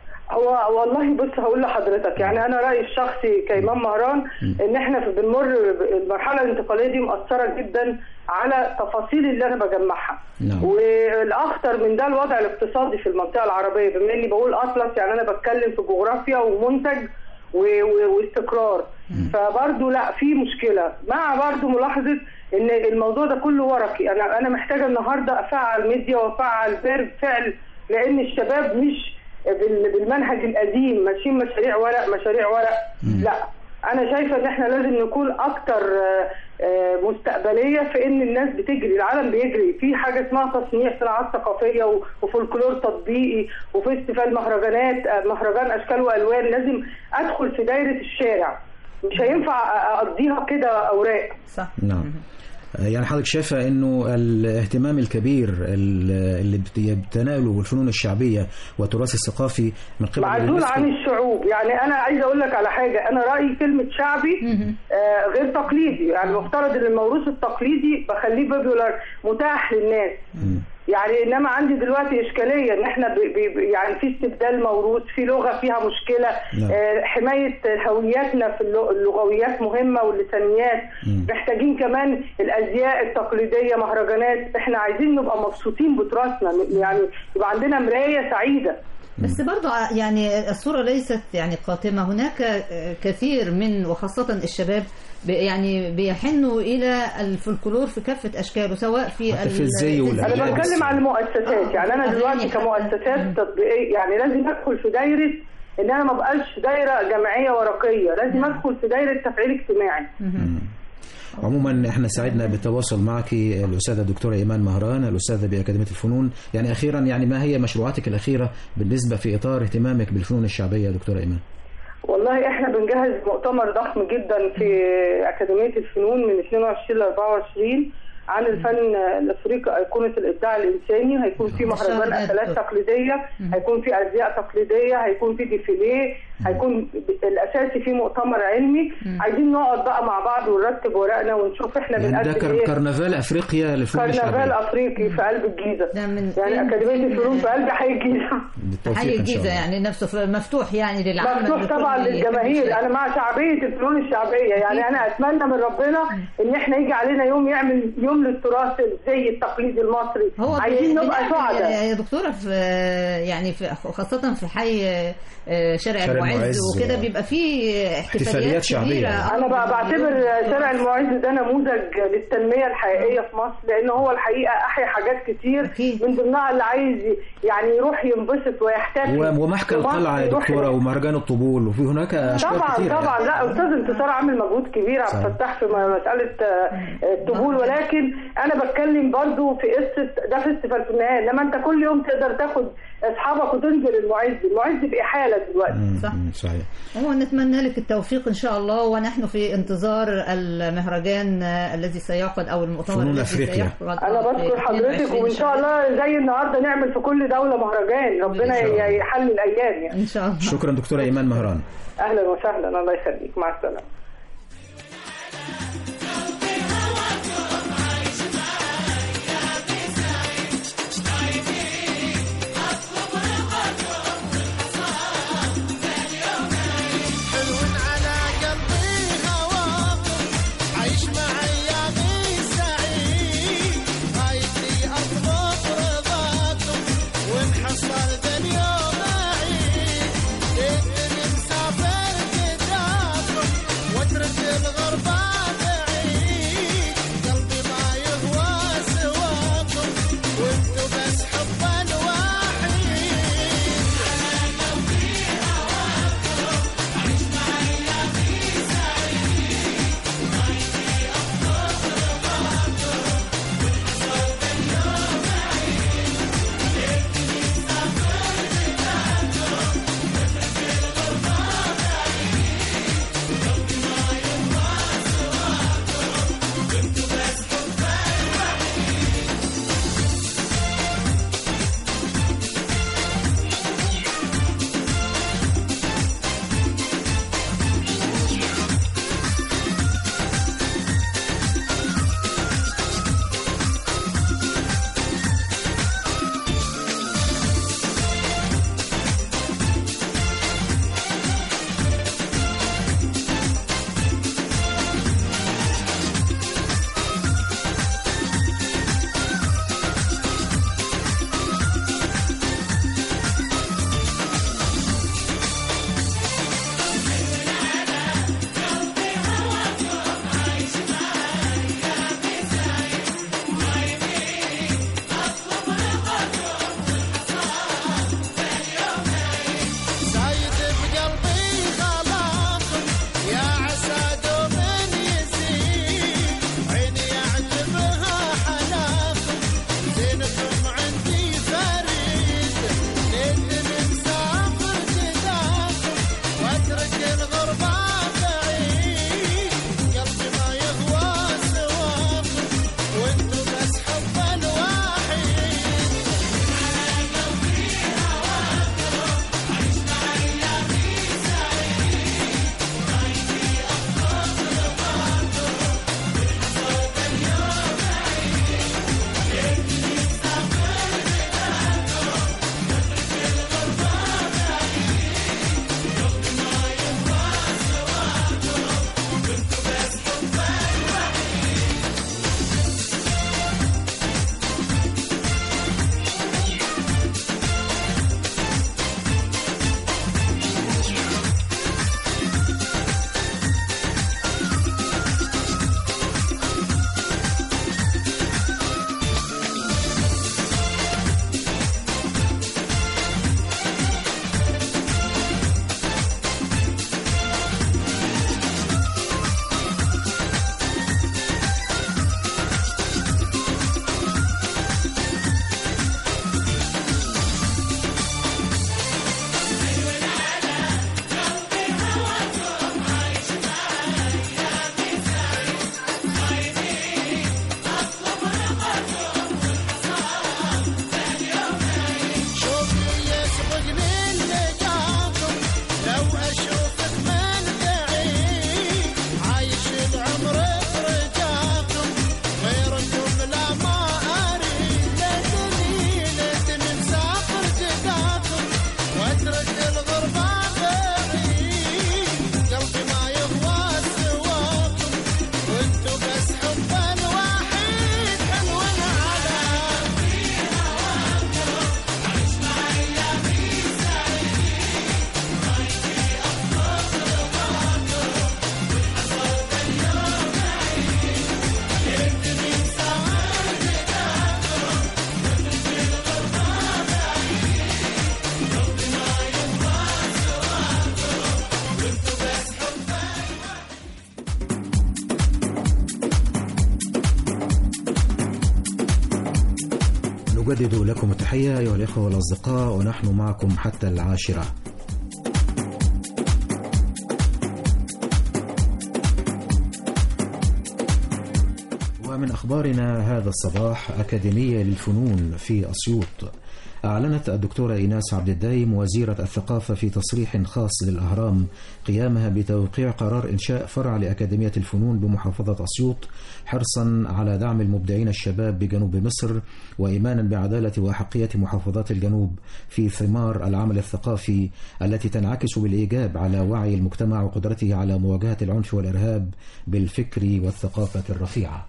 هو والله بص هقول لحضرتك يعني انا رايي الشخصي كامام مهران ان احنا في بنمر ب- المرحله الانتقاليه دي مأثره جدا على تفاصيل اللي انا بجمعها نعم. والاخطر من ده الوضع الاقتصادي في المنطقه العربيه بما اني بقول اطلس يعني انا بتكلم في جغرافيا ومنتج و- و- واستقرار فبرضه لا في مشكله مع برضه ملاحظه ان الموضوع ده كله ورقي انا انا محتاجه النهارده افعل ميديا وافعل فعل فعل لان الشباب مش بال- بالمنهج القديم ماشيين مشاريع ورق مشاريع ورق لا انا شايفه ان احنا لازم نكون اكتر آه، آه، مستقبليه في ان الناس بتجري العالم بيجري في حاجه اسمها تصنيع صناعات ثقافيه و- وفولكلور تطبيقي وفيستيفال مهرجانات آه، مهرجان اشكال والوان لازم ادخل في دايره الشارع مش هينفع أ- اقضيها كده اوراق صح نعم يعني حضرتك شايفة انه الاهتمام الكبير ال- اللي بت- بتناوله الفنون الشعبية والتراث الثقافي من قبل معزول اليونسكو عن الشعوب يعني انا عايزه اقول لك على حاجه انا رايي كلمه شعبي آه غير تقليدي يعني المفترض ان الموروث التقليدي بخليه بوبولار متاح للناس يعني انما عندي دلوقتي اشكاليه ان احنا بي بي يعني في استبدال موروث في لغه فيها مشكله نعم. آه حمايه هوياتنا في اللغ- اللغويات مهمه واللسانيات محتاجين كمان الازياء التقليديه مهرجانات احنا عايزين نبقى مبسوطين بتراثنا يعني يبقى عندنا مرايه سعيده بس برضو ع- يعني الصورة ليست يعني قاتمة هناك آه، كثير من وخاصة الشباب ب- يعني بيحنوا إلى الفولكلور في كافة أشكاله سواء في حتى في ال- الزي والألوان. انا بتكلم عن المؤسسات يعني انا دلوقتي كمؤسسات تطبيقيه يعني لازم ادخل في دايره ان انا ما بقاش دايره جمعيه ورقيه لازم ادخل في دايره تفعيل اجتماعي عموما احنا سعدنا بالتواصل معك الاستاذه الدكتوره ايمان مهران الاستاذه باكاديميه الفنون يعني اخيرا يعني ما هي مشروعاتك الاخيره بالنسبه في اطار اهتمامك بالفنون الشعبيه يا دكتوره ايمان والله احنا بنجهز مؤتمر ضخم جدا في اكاديميه الفنون من 22 ل 24 عن الفن الافريقي ايقونه الابداع الانساني هيكون في مهرجان اكلات تقليديه هيكون في ازياء تقليديه هيكون في ديفيليه هيكون الاساسي في مؤتمر علمي عايزين نقعد بقى مع بعض ونرتب ورقنا ونشوف احنا يعني ده بنقدم كر- ايه كرنفال افريقيا للفنون كرنفال الشعبيه افريقي في قلب الجيزه من يعني اكاديميه الفنون في قلب حي الجيزه حي الجيزة يعني نفسه ف- مفتوح يعني للعمل مفتوح لكل طبعا اللي يحب للجماهير يشارك. انا مع شعبيه الفنون الشعبيه يعني انا اتمنى من ربنا ان احنا يجي علينا يوم يعمل يوم للتراث زي التقليدي المصري هو عايزين بي- نبقى بنعمل سعداء يا دكتورة في يعني في خاصة في حي آه، شارع شارع المعز المعز. وكده بيبقى فيه احتفاليات كبيرة انا بقى بعتبر شارع المعز ده نموذج للتنميه الحقيقيه في مصر لان هو الحقيقه احيا حاجات كتير من ضمنها اللي عايز يعني يروح ينبسط ويحتفل و- ومحكى في مصر القلعه يا يروح دكتوره ومهرجان الطبول وفي هناك اشكال طبعا كتيره طبعا لا استاذ انتصار عامل مجهود كبير عبد الفتاح في م- مساله آه، الطبول ولكن انا بتكلم برضو في قصه ده فيستيفال في النهايه انما انت كل يوم تقدر تاخد اصحابك وتنزل المعز المعز باحاله دلوقتي صح صحيح هو نتمنى لك التوفيق ان شاء الله ونحن في انتظار المهرجان آه، الذي سيعقد او المؤتمر فنون الذي أفريقيا. سيعقد انا في بشكر حضرتك 22 وان شاء الله زي النهارده نعمل في كل دوله مهرجان ربنا إن شاء الله. يحل الايام يعني ان شاء الله شكرا دكتوره ايمان مهران اهلا وسهلا الله يخليك مع السلامه حلوين على قلبي هواكم عيش مع ايامي سعيد هايدي اطلب رضاكم ونحصل باليوم عيد اني مسافر قدامكم نجدد لكم التحية أيها الإخوة والأصدقاء ونحن معكم حتى العاشرة ومن أخبارنا هذا الصباح أكاديمية للفنون في أسيوط أعلنت الدكتورة إيناس عبد الدايم وزيرة الثقافة في تصريح خاص للأهرام قيامها بتوقيع قرار إنشاء فرع لأكاديمية الفنون بمحافظة أسيوط حرصا على دعم المبدعين الشباب بجنوب مصر وإيمانا بعدالة وأحقية محافظات الجنوب في ثمار العمل الثقافي التي تنعكس بالإيجاب على وعي المجتمع وقدرته على مواجهة العنف والإرهاب بالفكر والثقافة الرفيعة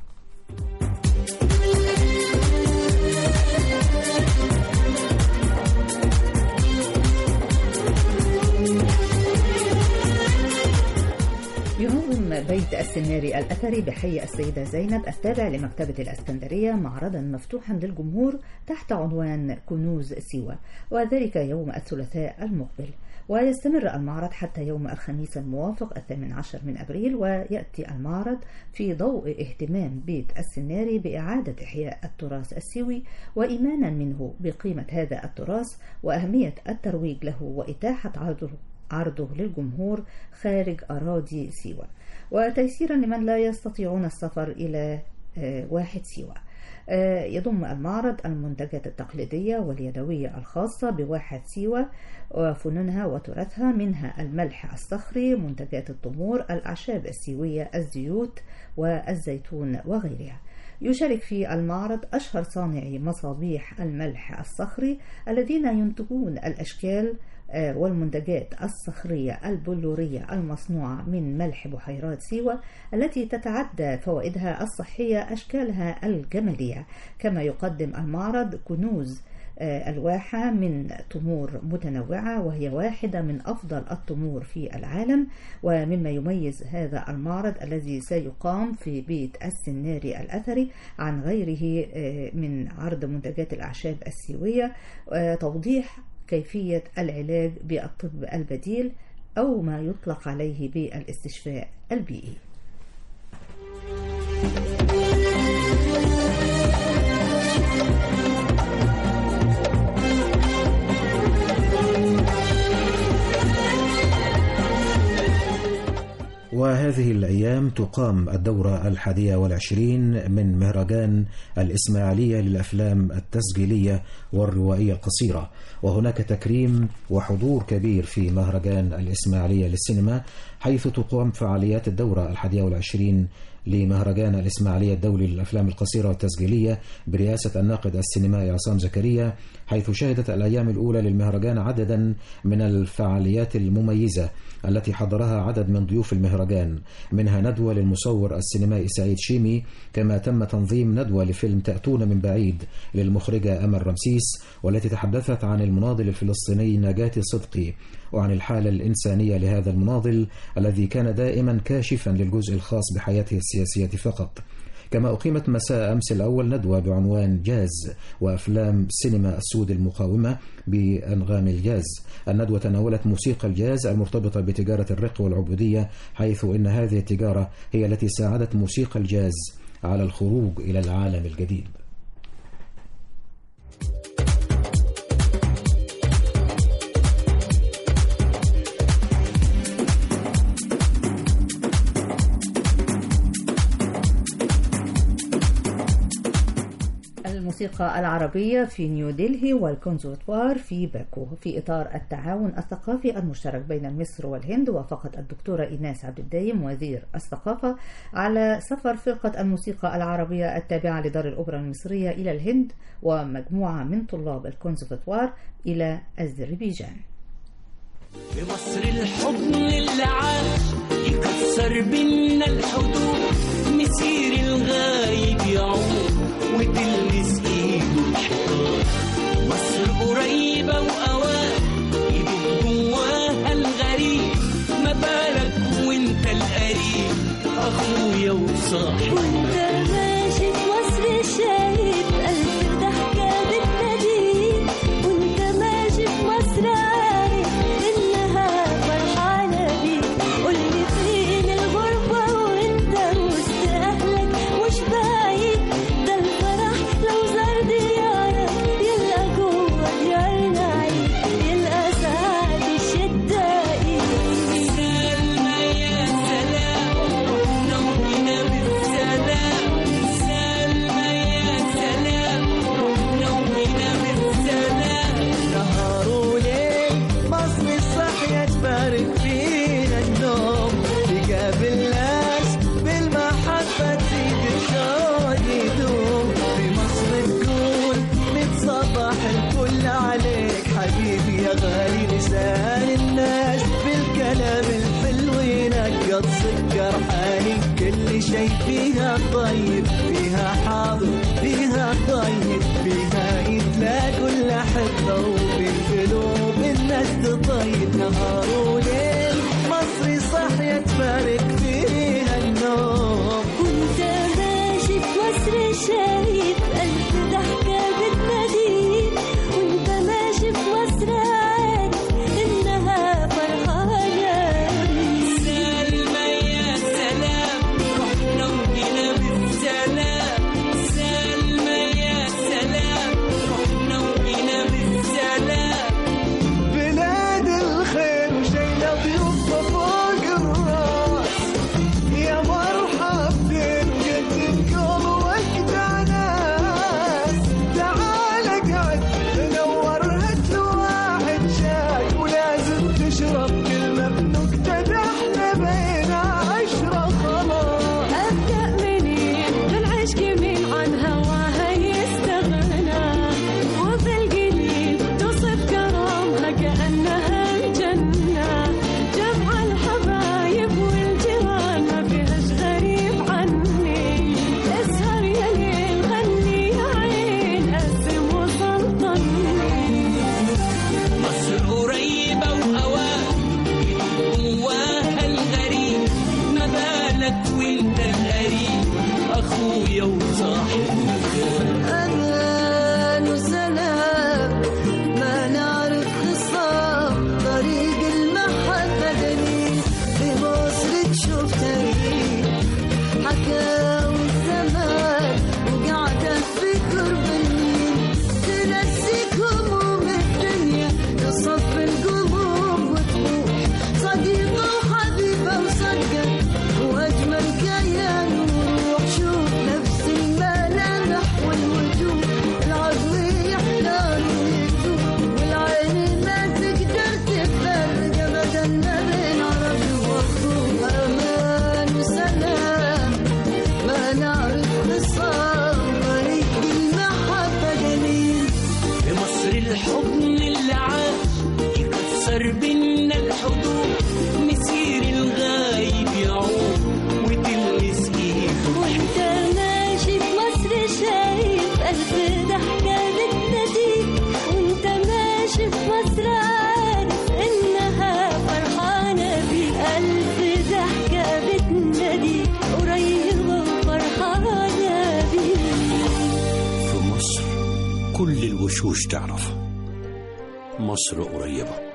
ينظم بيت السناري الأثري بحي السيدة زينب التابع لمكتبة الأسكندرية معرضا مفتوحا للجمهور تحت عنوان كنوز سيوة وذلك يوم الثلاثاء المقبل ويستمر المعرض حتى يوم الخميس الموافق الثامن عشر من أبريل ويأتي المعرض في ضوء اهتمام بيت السناري بإعادة إحياء التراث السيوي وإيمانا منه بقيمة هذا التراث وأهمية الترويج له وإتاحة عرضه عرضه للجمهور خارج أراضي سيوة وتيسيرا لمن لا يستطيعون السفر إلى آه، واحد سيوة آه، يضم المعرض المنتجات التقليدية واليدوية الخاصة بواحد سيوة وفنونها وتراثها منها الملح الصخري منتجات التمور الأعشاب السيوية الزيوت والزيتون وغيرها يشارك في المعرض أشهر صانعي مصابيح الملح الصخري الذين ينتجون الأشكال آه، والمنتجات الصخرية البلورية المصنوعة من ملح بحيرات سيوة التي تتعدى فوائدها الصحية أشكالها الجمالية كما يقدم المعرض كنوز آه، الواحة من تمور متنوعة وهي واحدة من أفضل التمور في العالم ومما يميز هذا المعرض الذي سيقام في بيت السناري الأثري عن غيره آه، من عرض منتجات الأعشاب السيوية آه، توضيح كيفية العلاج بالطب البديل أو ما يطلق عليه بالاستشفاء البيئي وهذه الأيام تقام الدورة الحادية والعشرين من مهرجان الإسماعيلية للأفلام التسجيلية والروائية القصيرة وهناك تكريم وحضور كبير في مهرجان الإسماعيلية للسينما حيث تقام فعاليات الدورة الحادية والعشرين لمهرجان الإسماعيلية الدولي للأفلام القصيرة والتسجيلية برئاسة الناقد السينمائي عصام زكريا حيث شهدت الأيام الأولى للمهرجان عددا من الفعاليات المميزة التي حضرها عدد من ضيوف المهرجان منها ندوة للمصور السينمائي سعيد شيمي كما تم تنظيم ندوة لفيلم تأتون من بعيد للمخرجة أمل رمسيس والتي تحدثت عن المناضل الفلسطيني نجاة صدقي وعن الحالة الإنسانية لهذا المناضل الذي كان دائما كاشفا للجزء الخاص بحياته السياسية فقط كما أقيمت مساء أمس الأول ندوة بعنوان جاز وأفلام سينما السود المقاومة بأنغام الجاز الندوة تناولت موسيقى الجاز المرتبطة بتجارة الرق والعبودية حيث إن هذه التجارة هي التي ساعدت موسيقى الجاز على الخروج إلى العالم الجديد الموسيقى العربية في نيودلهي والكونسرفتوار في باكو في إطار التعاون الثقافي المشترك بين مصر والهند وافقت الدكتورة إيناس عبد الدايم وزير الثقافة على سفر فرقة الموسيقى العربية التابعة لدار الأوبرا المصرية إلى الهند ومجموعة من طلاب الكونسرفتوار إلى أذربيجان في مصر الحضن اللي عاش يكسر بينا الحدود مسير الغايب يعود وتلمس ايده الحيطان مصر قريبة وأوان يدوب جواها الغريب ما بالك وانت القريب أخويا وصاحبي وانت ماشي في مصر شايف ألف ضحكة بتناديك وانت ماشي في مصر عارف إنها فرحانة بيك قولي فين الغربة وانت وسط أهلك مش بعيد غالي لسان الناس بالكلام الحلو ينقط سكر حالي كل شي فيها طيب فيها حاضر فيها طيب فيها يتلاقوا الأحبة وبالقلوب الناس تطيب نهار وليل مصري صح يتفارق فيها النوم كنت ماشي في مصر شايف ألف ضحكة بتناديك وانت ماشي في مصر عارف إنها فرحانة سلمى يا سلام رحنا وجينا بالسلام سلمى يا سلام رحنا وجينا بالسلام بلاد الخير وشينا ضيوفها فوق الراس يا مرحب بين قدمكم واجدع ناس تعال اقعد نور هات له واحد شاي ولازم تشرب كلمة بنكتة ده احنا بين عشرة خلاص أبدأ منين بالعشق مين عن هواها يستغنى وبالقليل توصف كرامها كأنها الجنة جمع الحبايب والجيران ما فيهاش غريب عني اسهر يا ليل غني يا عين قسم وسلطني مصر قريبة وهواها جواها الغريب ما بالك وانت الغريب اخويا وصاحبي أمان وسلام ما نعرف خصام طريق المحبة دليل في مصر تشوف تاريخ حكاوي الزمان وقاعدة في قرب النيل تنسيك هموم الدنيا تصف القلوب وتروح صديقة وحبيبة وصدقة وأجمل كيان وروح شوف نفس الملامح والوجوه العظم يحتار ويتوه والعين ما تقدر تفرق أبدا ما بين عربي وأخوه أمان وسلام ما نعرف خصام طريق المحبة جميل في مصر الحضن اللي عاش يكسر بينا الحدود مسير الغايب يعود وتلمس ايده وانت ماشي في مصر شايف ألف ضحكة بتناديك وانت ماشي في مصر عارف إنها فرحانة بيك ألف ضحكة بتناديك قريبة وفرحانة بيك في مصر كل الوشوش تعرف مصر قريبة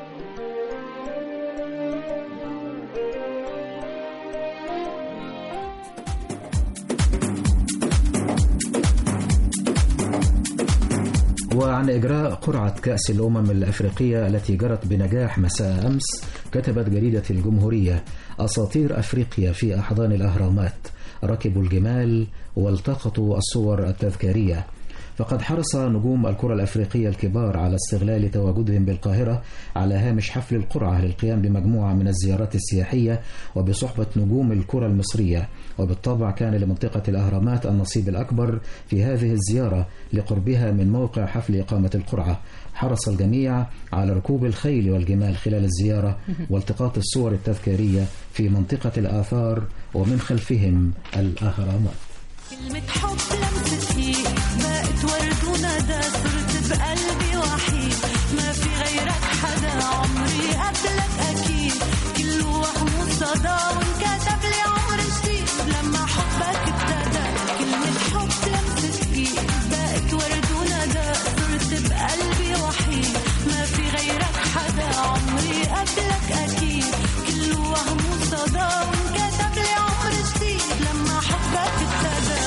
وعن إجراء قرعة كأس الأمم الأفريقية التي جرت بنجاح مساء أمس كتبت جريدة الجمهورية أساطير أفريقيا في أحضان الأهرامات ركبوا الجمال والتقطوا الصور التذكارية فقد حرص نجوم الكرة الأفريقية الكبار على استغلال تواجدهم بالقاهرة على هامش حفل القرعة للقيام بمجموعة من الزيارات السياحية وبصحبة نجوم الكرة المصرية وبالطبع كان لمنطقة الأهرامات النصيب الأكبر في هذه الزيارة لقربها من موقع حفل إقامة القرعة حرص الجميع على ركوب الخيل والجمال خلال الزيارة والتقاط الصور التذكارية في منطقة الآثار ومن خلفهم الأهرامات كلمة حب لمست فيك بقت ورد وندى صرت بقلبي وحيد ما في غيرك حدا عمري قبلك أكيد كله وهم وصدى وانكتب لي عمر جديد لما حبك ابتدى كلمة حب لمست فيك بقت ورد وندى صرت بقلبي وحيد ما في غيرك حدا عمري قبلك أكيد كله وهم وصدى وانكتب لي عمر جديد لما حبك ابتدى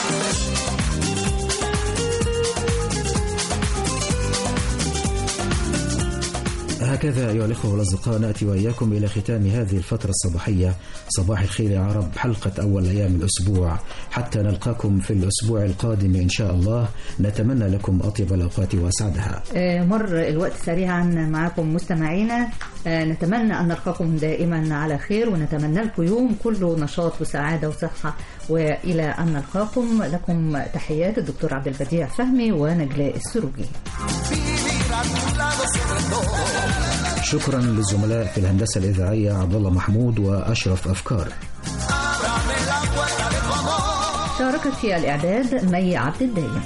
هكذا أيها الأخوة والأصدقاء نأتي وإياكم إلى ختام هذه الفترة الصباحية صباح الخير يا عرب حلقة أول أيام الأسبوع حتى نلقاكم في الأسبوع القادم إن شاء الله نتمنى لكم أطيب الأوقات وأسعدها آه، مر الوقت سريعا معكم مستمعينا آه، نتمنى أن نلقاكم دائما على خير ونتمنى لكم يوم كله نشاط وسعادة وصحة وإلى أن نلقاكم لكم تحيات الدكتور عبد البديع فهمي ونجلاء السروجي a tu lado sobre todo. شكرا للزملاء في الهندسة الإذاعية عبد الله محمود وأشرف أفكار Ábrame la puerta de tu amor. شاركت في الإعداد مي عبد الدايم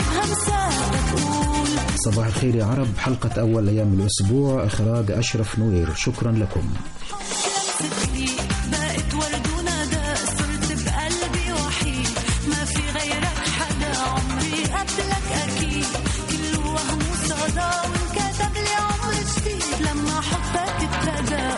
صباح الخير يا عرب حلقة أول أيام الأسبوع إخراج أشرف نوير شكرا لكم بقت ورد وندى صرت بقلبي وحيد ما في غيرك حدا عمري قبلك اكيد كل وهم وصدى وانكتب لي عمر جديد لما حبك ابتدى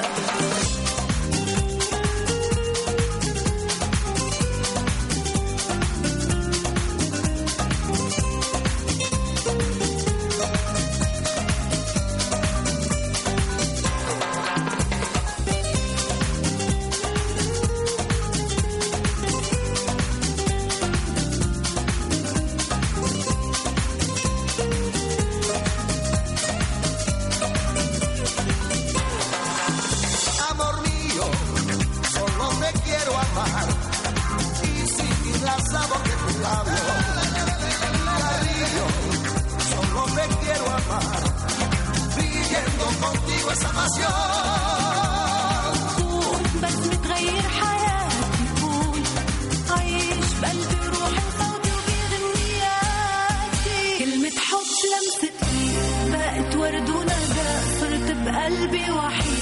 Amor mío, solo te quiero amar y seguir la sabor de tu labio. Cariño, solo te quiero amar, viviendo contigo esa pasión. بس بتغير حياتي قول عيش بقلبي روحي صوتي وبغنياتي كلمة حب لمست ايد بقت ورد وندى صرت بقلبي وحيد